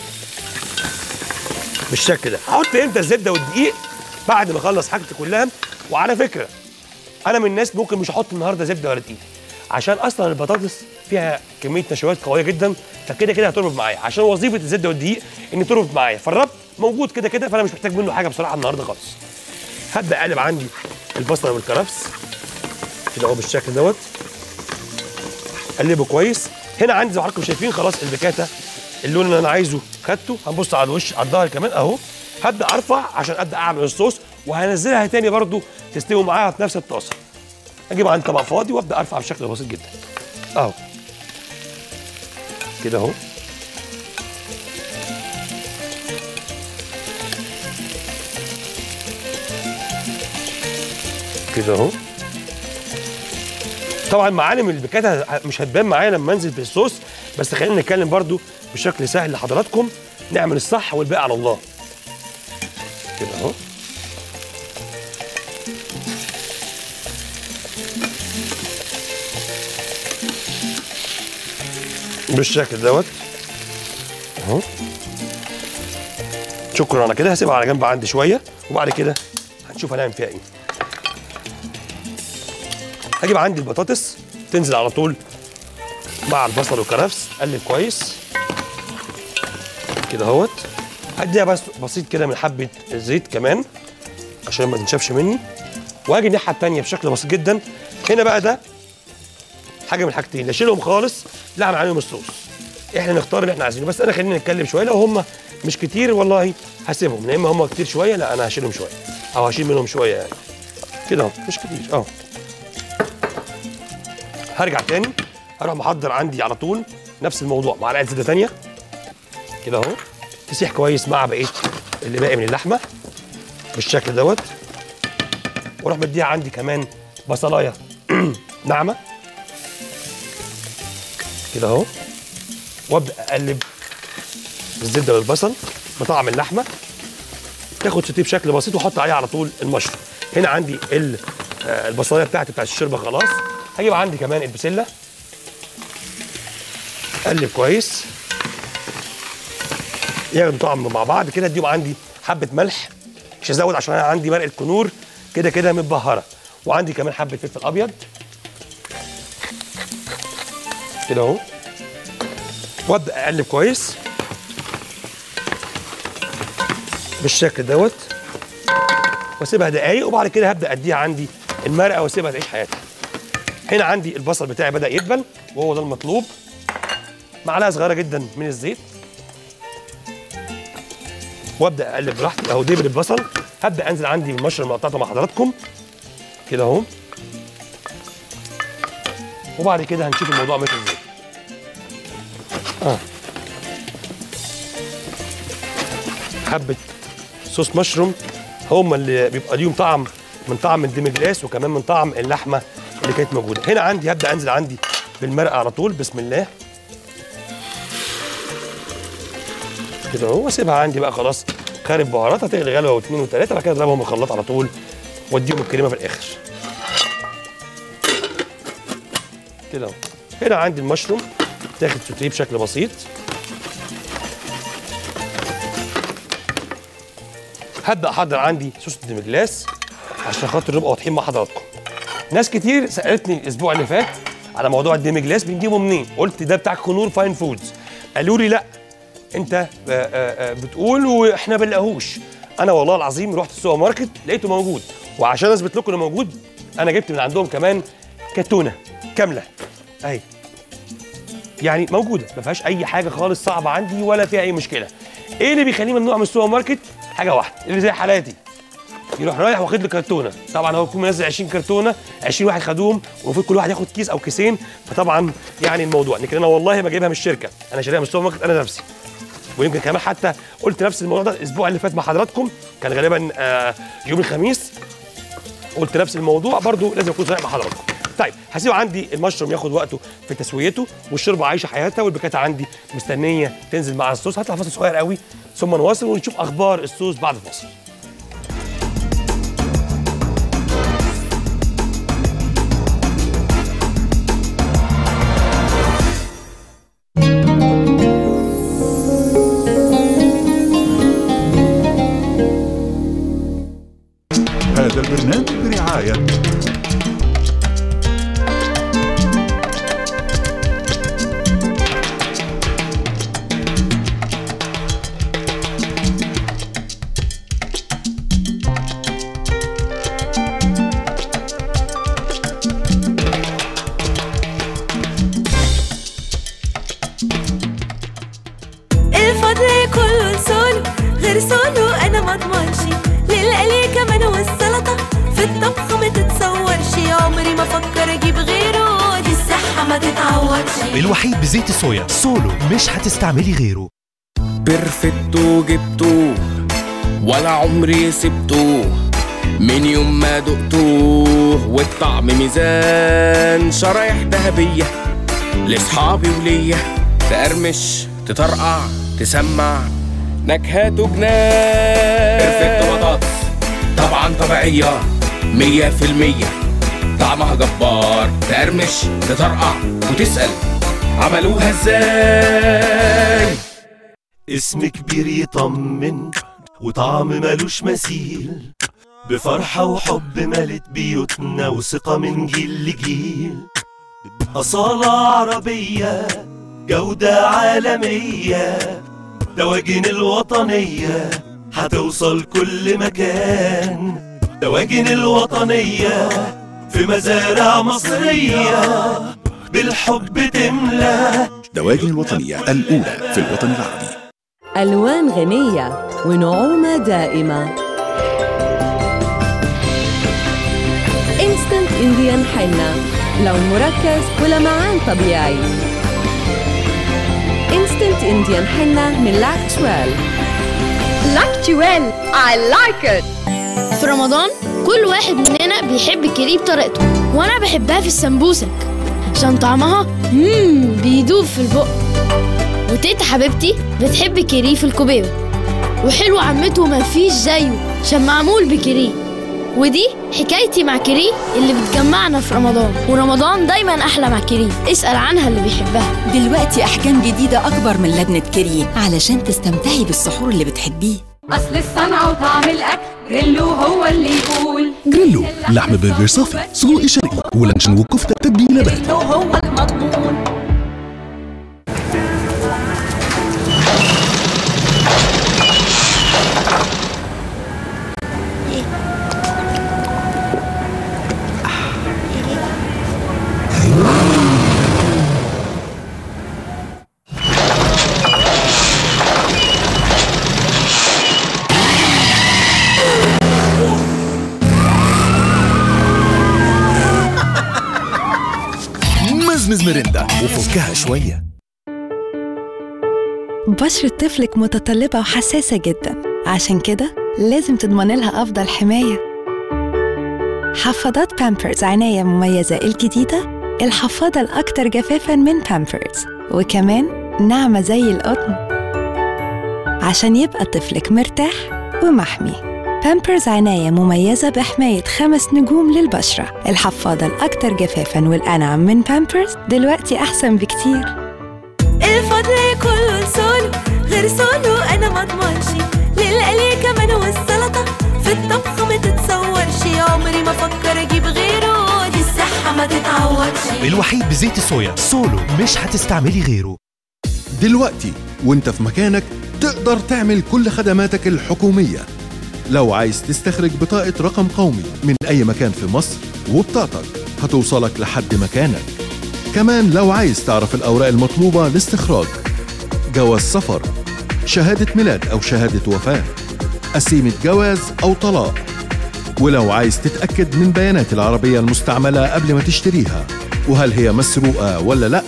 بالشكل ده هحط امتى الزبده والدقيق بعد ما اخلص حاجتي كلها وعلى فكره انا من الناس ممكن مش احط النهارده زبده ولا دقيق عشان اصلا البطاطس فيها كميه نشويات قويه جدا فكده كده هتربط معايا عشان وظيفه الزبده والدقيق ان تربط معايا فالربط موجود كده كده فانا مش محتاج منه حاجه بصراحه النهارده خالص هبدا اقلب عندي البصله والكرفس كده اهو بالشكل دوت اقلبه كويس هنا عندي زي ما حضراتكم شايفين خلاص البكاته اللون اللي انا عايزه خدته هنبص على الوش على الظهر كمان اهو هبدا ارفع عشان ابدا اعمل الصوص وهنزلها تاني برضو تستوي معاها في نفس الطاسه اجيب عندي طبق فاضي وابدا ارفع بشكل بسيط جدا اهو كده اهو كده اهو طبعا معالم البكاته مش هتبان معايا لما انزل في الصوص بس خلينا نتكلم برضو بشكل سهل لحضراتكم نعمل الصح والباقي على الله كده اهو بالشكل دوت اهو شكرا على كده هسيبها على جنب عندي شويه وبعد كده هنشوف هنعمل فيها ايه هجيب عندي البطاطس تنزل على طول مع البصل والكرفس قلب كويس كده اهوت هديها بس بسيط كده من حبه زيت كمان عشان ما تنشفش مني واجي الناحيه الثانيه بشكل بسيط جدا هنا بقى ده حاجه من حاجتين لا اشيلهم خالص لا اعمل عليهم الصوص احنا نختار اللي احنا عايزينه بس انا خلينا نتكلم شويه لو هم مش كتير والله هسيبهم يا اما هم كتير شويه لا انا هشيلهم شويه او هشيل منهم شويه يعني كده اهو مش كتير اهو هرجع تاني هروح محضر عندي على طول نفس الموضوع معلقه زبده تانيه كده اهو تسيح كويس مع بقيه اللي باقي من اللحمه بالشكل دوت واروح مديها عندي كمان بصلايه ناعمه كده اهو وابدا اقلب الزبده والبصل بطعم اللحمه تاخد سوتيه بشكل بسيط واحط عليها على طول المشروم هنا عندي ال- آه، البصلايه بتاعتي بتاعت الشوربه خلاص هجيب عندي كمان البسله اقلب كويس ياخدوا طعم مع بعض كده اديهم عندي حبه ملح مش هزود عشان انا عندي مرقه كنور كده كده متبهره وعندي كمان حبه فلفل ابيض كده اهو وابدا اقلب كويس بالشكل دوت واسيبها دقايق وبعد كده هبدا اديها عندي المرقه واسيبها تعيش حياتها هنا عندي البصل بتاعي بدا يدبل وهو ده المطلوب معلقه صغيره جدا من الزيت وابدا اقلب براحتي اهو دبل البصل هبدا انزل عندي بالمشروم المقطعه مع حضراتكم كده اهو وبعد كده هنشوف الموضوع ماشي ازاي اه حبه صوص مشروم هم اللي بيبقى ليهم طعم من طعم الديمجلاس وكمان من طعم اللحمه اللي كانت موجوده هنا عندي هبدا انزل عندي بالمرقه على طول بسم الله كده اهو واسيبها عندي بقى خلاص خارب بهارات هتغلي غلوه واثنين وثلاثه بعد كده اضربهم الخلاط على طول واديهم الكريمه في الاخر كده اهو هنا عندي المشروم تاخد سوتيه بشكل بسيط هبدا احضر عندي صوص الدمجلاس عشان خاطر نبقى واضحين مع حضراتكم ناس كتير سالتني الاسبوع اللي فات على موضوع الديمجلاس بنجيبه منين قلت ده بتاع كنور فاين فودز قالوا لي لا انت آه، آه، آه، بتقول واحنا بنلاقيهوش انا والله العظيم رحت السوبر ماركت لقيته موجود وعشان اثبت لكم انه موجود انا جبت من عندهم كمان كرتونه كامله اهي يعني موجوده ما فيهاش اي حاجه خالص صعبه عندي ولا فيها اي مشكله ايه اللي بيخليه ممنوع من السوبر ماركت حاجه واحده اللي زي حالاتي يروح رايح واخد له كرتونه طبعا هو يكون منزل 20 كرتونه 20 واحد خدوهم والمفروض كل واحد ياخد كيس او كيسين فطبعا يعني الموضوع لكن انا والله ما جايبها من الشركه انا شاريها من السوبر ماركت انا نفسي ويمكن كمان حتى قلت نفس الموضوع ده الاسبوع اللي فات مع حضراتكم كان غالبا آه، يوم الخميس قلت نفس الموضوع برضو لازم اكون صريح مع حضراتكم طيب هسيب عندي المشروم ياخد وقته في تسويته والشوربه عايشه حياتها والبكاته عندي مستنيه تنزل مع الصوص هطلع فاصل صغير قوي ثم نواصل ونشوف اخبار الصوص بعد الفاصل هذا البرنامج برعاية الفضل كله لسولو غير سولو انا ما اضمنش للقلي كمان والسلطه في الطبخ ما تتصورش عمري ما افكر اجيب غيره دي الصحه ما تتعوضش الوحيد بزيت الصويا سولو مش هتستعملي غيره بيرفكتو جبتوه ولا عمري سبتوه من يوم ما دقتوه والطعم ميزان شرايح ذهبية لصحابي وليا تقرمش تطرقع تسمع نكهاته جنان بيرفكتو بطاطس طبعا طبيعية مية في المية طعمها جبار تقرمش تطرقع وتسأل عملوها ازاي اسم كبير يطمن وطعم ملوش مثيل بفرحة وحب ملت بيوتنا وثقة من جيل لجيل أصالة عربية جودة عالمية دواجن الوطنية هتوصل كل مكان دواجن الوطنية في مزارع مصرية بالحب تملى دواجن الوطنية الأولى في الوطن العربي ألوان غنية ونعومة دائمة انستنت انديان حنة لون مركز ولمعان طبيعي انستنت انديان حنة من لاكتويل لاكتويل I like it في رمضان كل واحد مننا بيحب الكيري بطريقته وانا بحبها في السمبوسك عشان طعمها مم بيدوب في البق وتيتا حبيبتي بتحب الكيري في الكوبيبه وحلو عمته مفيش زيه عشان معمول بكيري ودي حكايتي مع كيري اللي بتجمعنا في رمضان ورمضان دايما احلى مع كيري اسال عنها اللي بيحبها دلوقتي أحجام جديدة أكبر من لبنة كيري علشان تستمتعي بالسحور اللي بتحبيه أصل الصنعة وطعم الأكل جريلو هو اللي يقول جريلو لحم برجر صافي سجق شرقي ولانشون وكفتة تتبيلة بلدي جريلو هو المضمون مزمز مرندا وفكها شوية بشرة طفلك متطلبة وحساسة جدا عشان كده لازم تضمن لها أفضل حماية حفاضات بامبرز عناية مميزة الجديدة الحفاضة الأكثر جفافاً من بامبرز وكمان ناعمة زي القطن عشان يبقى طفلك مرتاح ومحمي بامبرز عناية مميزة بحماية خمس نجوم للبشرة الحفاضة الأكثر جفافاً والأنعم من بامبرز دلوقتي أحسن بكتير الفضل كله لسولو غير سولو انا ما اضمنش للقلي كمان والسلطه في الطبخ ما تتصورش عمري ما افكر اجيب غيره دي الصحه ما تتعوضش الوحيد بزيت الصويا سولو مش هتستعملي غيره دلوقتي وانت في مكانك تقدر تعمل كل خدماتك الحكومية لو عايز تستخرج بطاقة رقم قومي من أي مكان في مصر وبطاقتك هتوصلك لحد مكانك كمان لو عايز تعرف الأوراق المطلوبة لاستخراج جواز سفر شهادة ميلاد أو شهادة وفاة قسيمة جواز أو طلاق ولو عايز تتأكد من بيانات العربية المستعملة قبل ما تشتريها وهل هي مسروقة ولا لأ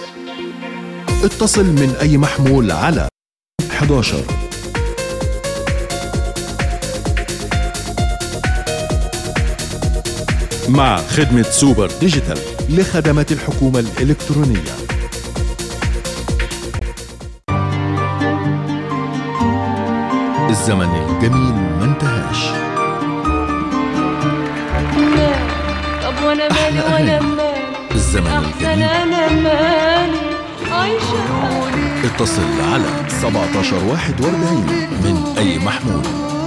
اتصل من أي محمول على 11 مع خدمة سوبر ديجيتال لخدمات الحكومة الإلكترونية الزمن الجميل ما انتهاش طب وانا مالي وانا مالي الزمن احسن الجميل انا مالي عايشه اتصل على 1741 من أي محمول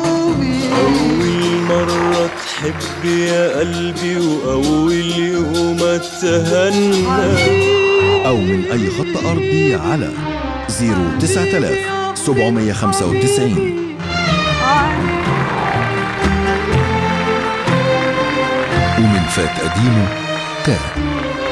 أول مرة تحب يا قلبي وأول يوم اتهنى أو من أي خط أرضي على 09000 795 ومن فات قديمه تاه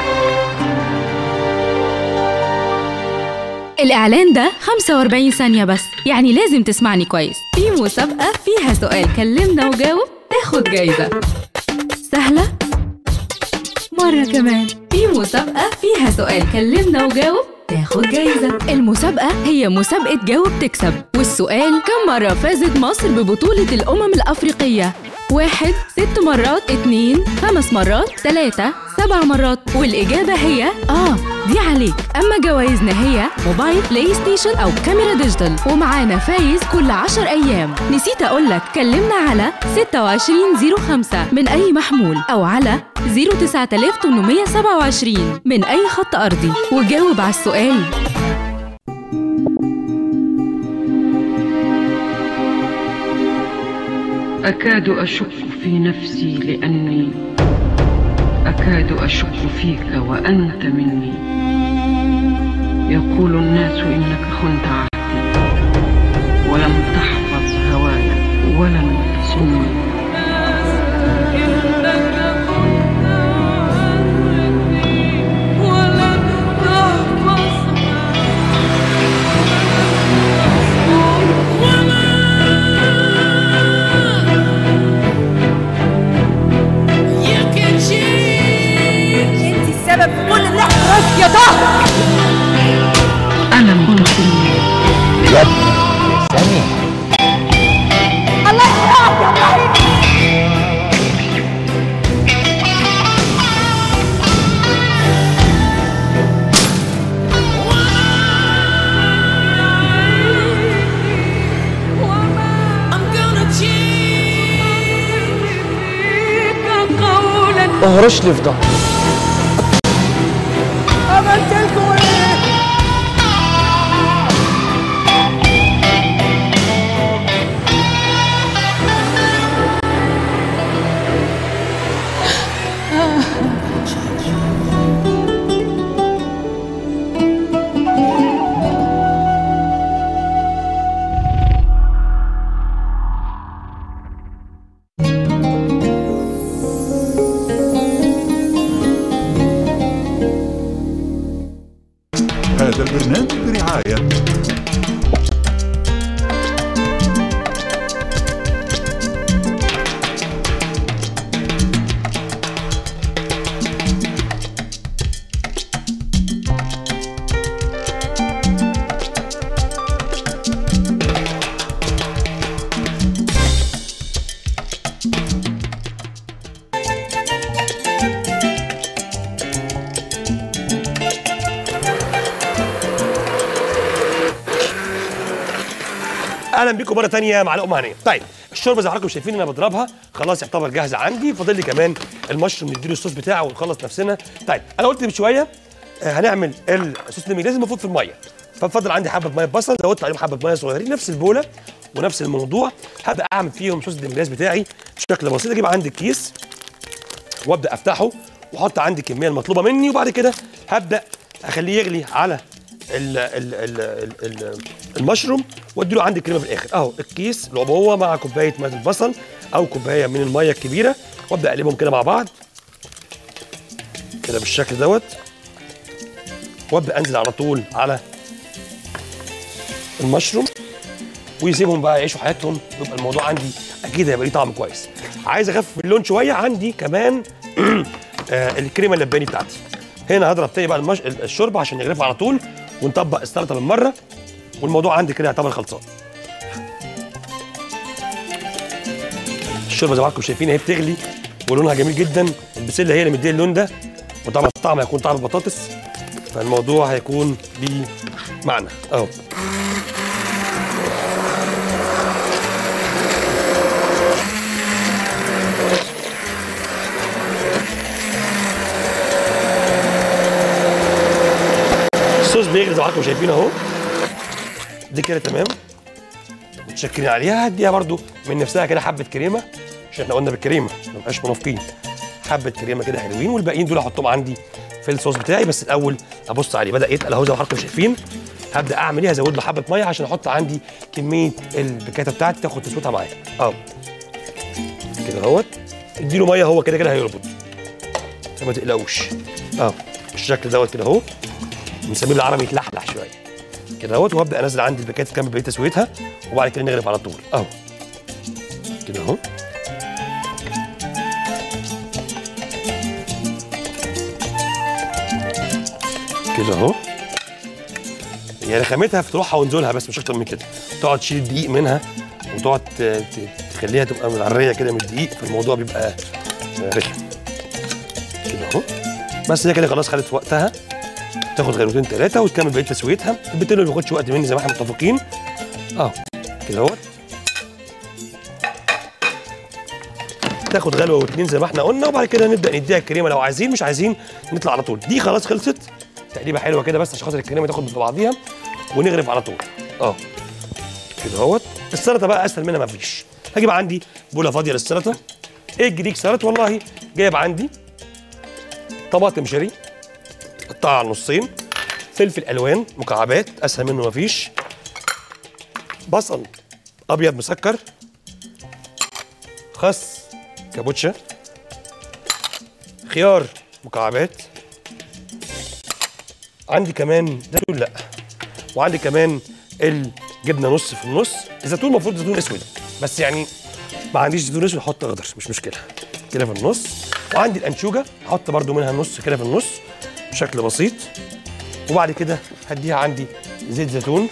الإعلان ده 45 ثانية بس يعني لازم تسمعني كويس في مسابقة فيها سؤال كلمنا وجاوب تاخد جايزة سهلة؟ مرة كمان في مسابقة فيها سؤال كلمنا وجاوب تاخد جايزة المسابقة هي مسابقة جاوب تكسب والسؤال كم مرة فازت مصر ببطولة الأمم الأفريقية؟ واحد ست مرات اتنين خمس مرات تلاتة سبع مرات والإجابة هي آه دي عليك أما جوائزنا هي موبايل بلاي ستيشن أو كاميرا ديجيتال ومعانا فايز كل عشر أيام نسيت أقولك كلمنا على 2605 من أي محمول أو على 09827 من أي خط أرضي وجاوب على السؤال أكاد أشك في نفسي لأني أكاد أشك فيك وأنت مني يقول الناس إنك خنت عهدي ولم تحفظ هوايا ولم تصني انت السبب في كل اللي احنا يا طه ألم تخني الله يحرقك يا ابراهيم اهرش لي في ظهري عملت لكم ايه هذا البرنامج برعاية اهلا بيكم مره تانية مع لقمه هنيه طيب الشوربه زي ما حضراتكم شايفين انا بضربها خلاص يعتبر جاهزه عندي فاضل لي كمان المشروم نديله الصوص بتاعه ونخلص نفسنا طيب انا قلت من شويه آه، هنعمل الصوص النمي لازم المفروض في الميه فبفضل عندي حبه ميه بصل زودت عليهم حبه ميه صغيرين نفس البوله ونفس الموضوع هبدا اعمل فيهم صوص الدمجلاس بتاعي بشكل بسيط اجيب عندي الكيس وابدا افتحه واحط عندي الكميه المطلوبه مني وبعد كده هبدا اخليه يغلي على ال ال ال ال ال المشروم واديله عندي كريمه في الاخر اهو الكيس العبوه مع كوبايه ميه البصل او كوبايه من الميه الكبيره وابدا اقلبهم كده مع بعض كده بالشكل دوت وابدا انزل على طول على المشروم ويسيبهم بقى يعيشوا حياتهم يبقى الموضوع عندي اكيد هيبقى ليه طعم كويس عايز اخفف اللون شويه عندي كمان آه، الكريمه اللباني بتاعتي هنا هضرب تاني بقى المش... الشوربه عشان يغرفها على طول ونطبق السلطه بالمره والموضوع عندي كده يعتبر خلصان الشوربه زي ما حضراتكم شايفين اهي بتغلي ولونها جميل جدا البسله هي اللي مديه اللون ده وطبعا الطعم هيكون طعم البطاطس فالموضوع هيكون ليه معنى اهو الصوص بيغلي زي ما حضراتكم شايفين اهو دي كده تمام متشكرين عليها هديها برده من نفسها كده حبه كريمه عشان احنا قلنا بالكريمه ما نبقاش منافقين حبه كريمه كده حلوين والباقيين دول احطهم عندي في الصوص بتاعي بس الاول ابص عليه بدا يتقل اهو زي ما حضراتكم شايفين هبدا اعمل ايه هزود له حبه ميه عشان احط عندي كميه البكاته بتاعتي تاخد تسويتها معايا اه كده اهوت اديله ميه هو كده كده هيربط فما تقلقوش اه بالشكل دوت كده اهو بنسميه بالعربي يتلحلح شويه كده اهوت وهبدا انزل عندي الباكيت تكمل بقيه تسويتها وبعد كده نغرف على طول اهو كده اهو كده اهو هي رخامتها في طلوعها ونزولها بس مش اكتر من كده تقعد تشيل الدقيق منها وتقعد ت- ت- تخليها تبقى متعريه كده من الدقيق فالموضوع بيبقى آه، رخم كده اهو بس هي كده خلاص خدت وقتها تاخد غلوتين ثلاثه وتكمل بقيه تسويتها البتين ما بياخدش وقت مني زي ما احنا متفقين اه كده اهوت تاخد غلوه واتنين زي ما احنا قلنا وبعد كده نبدا نديها الكريمه لو عايزين مش عايزين نطلع على طول دي خلاص خلصت تقليبه حلوه كده بس عشان خاطر الكريمه تاخد ببعضيها ونغرف على طول اه كده اهوت السلطه بقى اسهل منها ما فيش هجيب عندي بوله فاضيه للسلطه ايه الجريك سلطه والله جايب عندي طماطم شيري قطعها على نصين فلفل الوان مكعبات اسهل منه مفيش بصل ابيض مسكر خس كابوتشا خيار مكعبات عندي كمان زيتون لا وعندي كمان الجبنه نص في النص الزيتون المفروض زيتون اسود بس يعني ما عنديش زيتون اسود احط اخضر مش مشكله كده في النص وعندي الانشوجه احط برده منها نص كده في النص بشكل بسيط وبعد كده هديها عندي زيت زيتون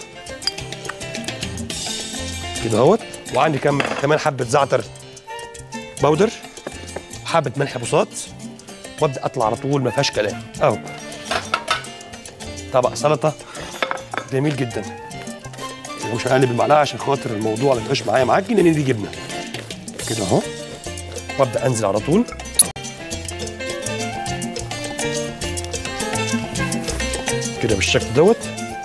كده اهوت وعندي كم كمان حبه زعتر باودر وحبه ملح بساط وابدا اطلع على طول ما فيهاش كلام اهو طبق سلطه جميل جدا مش هقلب المعلقه عشان خاطر الموضوع ما يبقاش معايا معجن لان دي جبنه كده اهو وابدا انزل على طول كده بالشكل دوت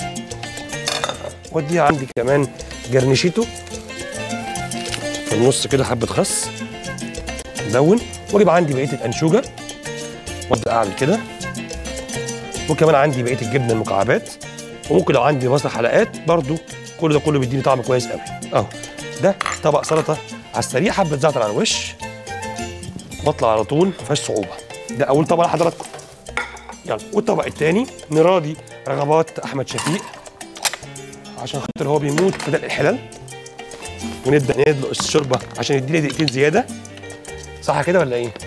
واديها عندي كمان جرنشيتو في النص كده حبه خس ملون واجيب عندي بقيه الانشوجه وابدا اعمل كده وكمان عندي بقيه الجبنه المكعبات وممكن لو عندي بصل حلقات برضو كل ده كله بيديني طعم كويس قوي اهو ده طبق سلطه على السريع حبه زعتر على الوش واطلع على طول ما فيهاش صعوبه ده اول طبق لحضراتكم يلا والطبق الثاني نراضي رغبات احمد شفيق عشان خاطر هو بيموت في دلق الحلال ونبدا ندلق الشوربه عشان يدينا دقيقتين زياده صح كده ولا ايه؟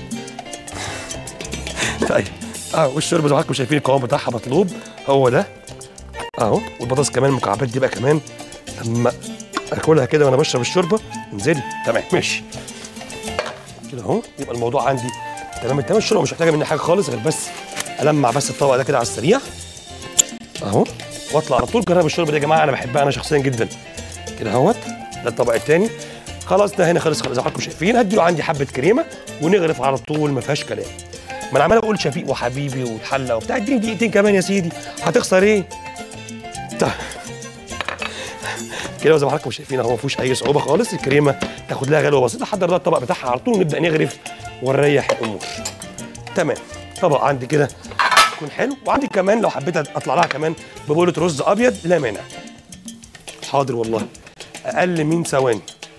طيب اه والشوربه زي ما حضراتكم شايفين القوام بتاعها مطلوب هو ده اهو والبطاطس كمان المكعبات دي بقى كمان لما اكلها كده وانا بشرب الشوربه انزلي تمام ماشي كده اهو يبقى الموضوع عندي تمام التمام الشوربه مش محتاجه مني حاجه خالص غير بس المع بس الطبق ده كده على السريع اهو واطلع على طول جرب الشوربه دي يا جماعه انا بحبها انا شخصيا جدا كده اهوت ده الطبق الثاني خلاص ده هنا خلص خلاص زي ما حضراتكم شايفين هديله عندي حبه كريمه ونغرف على طول ما فيهاش كلام ما انا عمال اقول شفيق وحبيبي والحله وبتاع اديني دقيقتين كمان يا سيدي هتخسر ايه؟ طيب كده زي ما حضراتكم شايفين اهو ما فيهوش اي صعوبه خالص الكريمه تاخد لها غلوه بسيطه حضر لها الطبق بتاعها على طول ونبدا نغرف ونريح الامور تمام طبق عندي كده يكون حلو وعندي كمان لو حبيت اطلع لها كمان ببوله رز ابيض لا مانع حاضر والله اقل من ثواني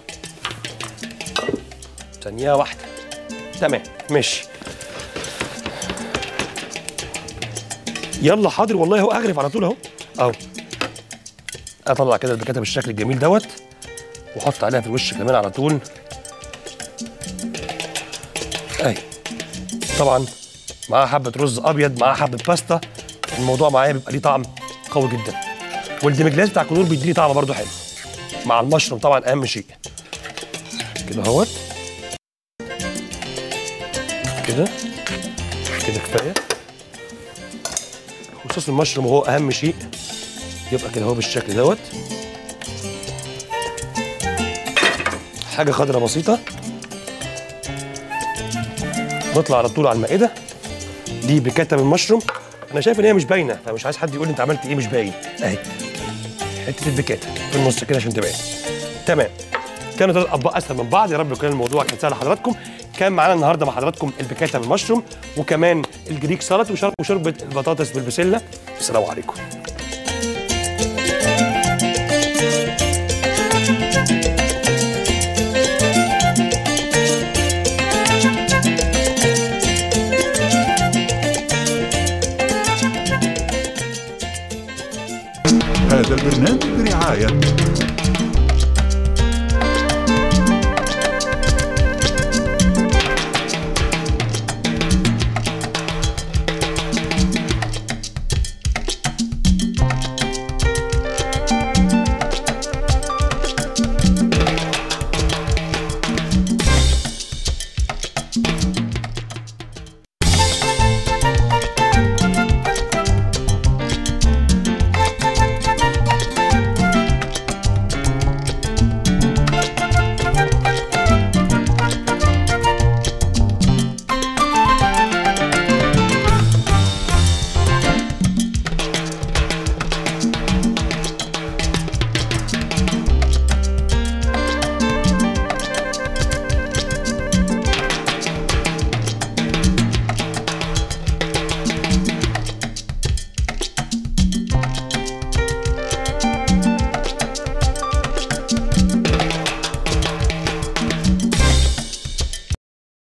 ثانيه واحده تمام ماشي يلا حاضر والله اهو اغرف على طول اهو اهو اطلع كده البكاته بالشكل الجميل دوت واحط عليها في الوش كمان على طول اهي طبعا معاها حبه رز ابيض معاها حبه باستا الموضوع معايا بيبقى ليه طعم قوي جدا والديمجلاس بتاع كنور بيديني طعم برده حلو مع المشروم طبعا اهم شيء كده اهوت كده كده كفايه وصوص المشروم هو اهم شيء يبقى كده اهو بالشكل دوت حاجه خضراء بسيطه نطلع على طول على المائده دي بكتم المشروم انا شايف ان هي مش باينه فمش عايز حد يقول لي انت عملت ايه مش باين اهي حته البكاته في النص كده عشان تبان تمام كانوا ثلاث اطباق اسهل من بعض يا رب يكون الموضوع كان سهل لحضراتكم كان معانا النهارده مع حضراتكم البكاتا بالمشروم وكمان الجريك سلطه وشرب وشوربه البطاطس بالبسله السلام عليكم هذا البرنامج برعاية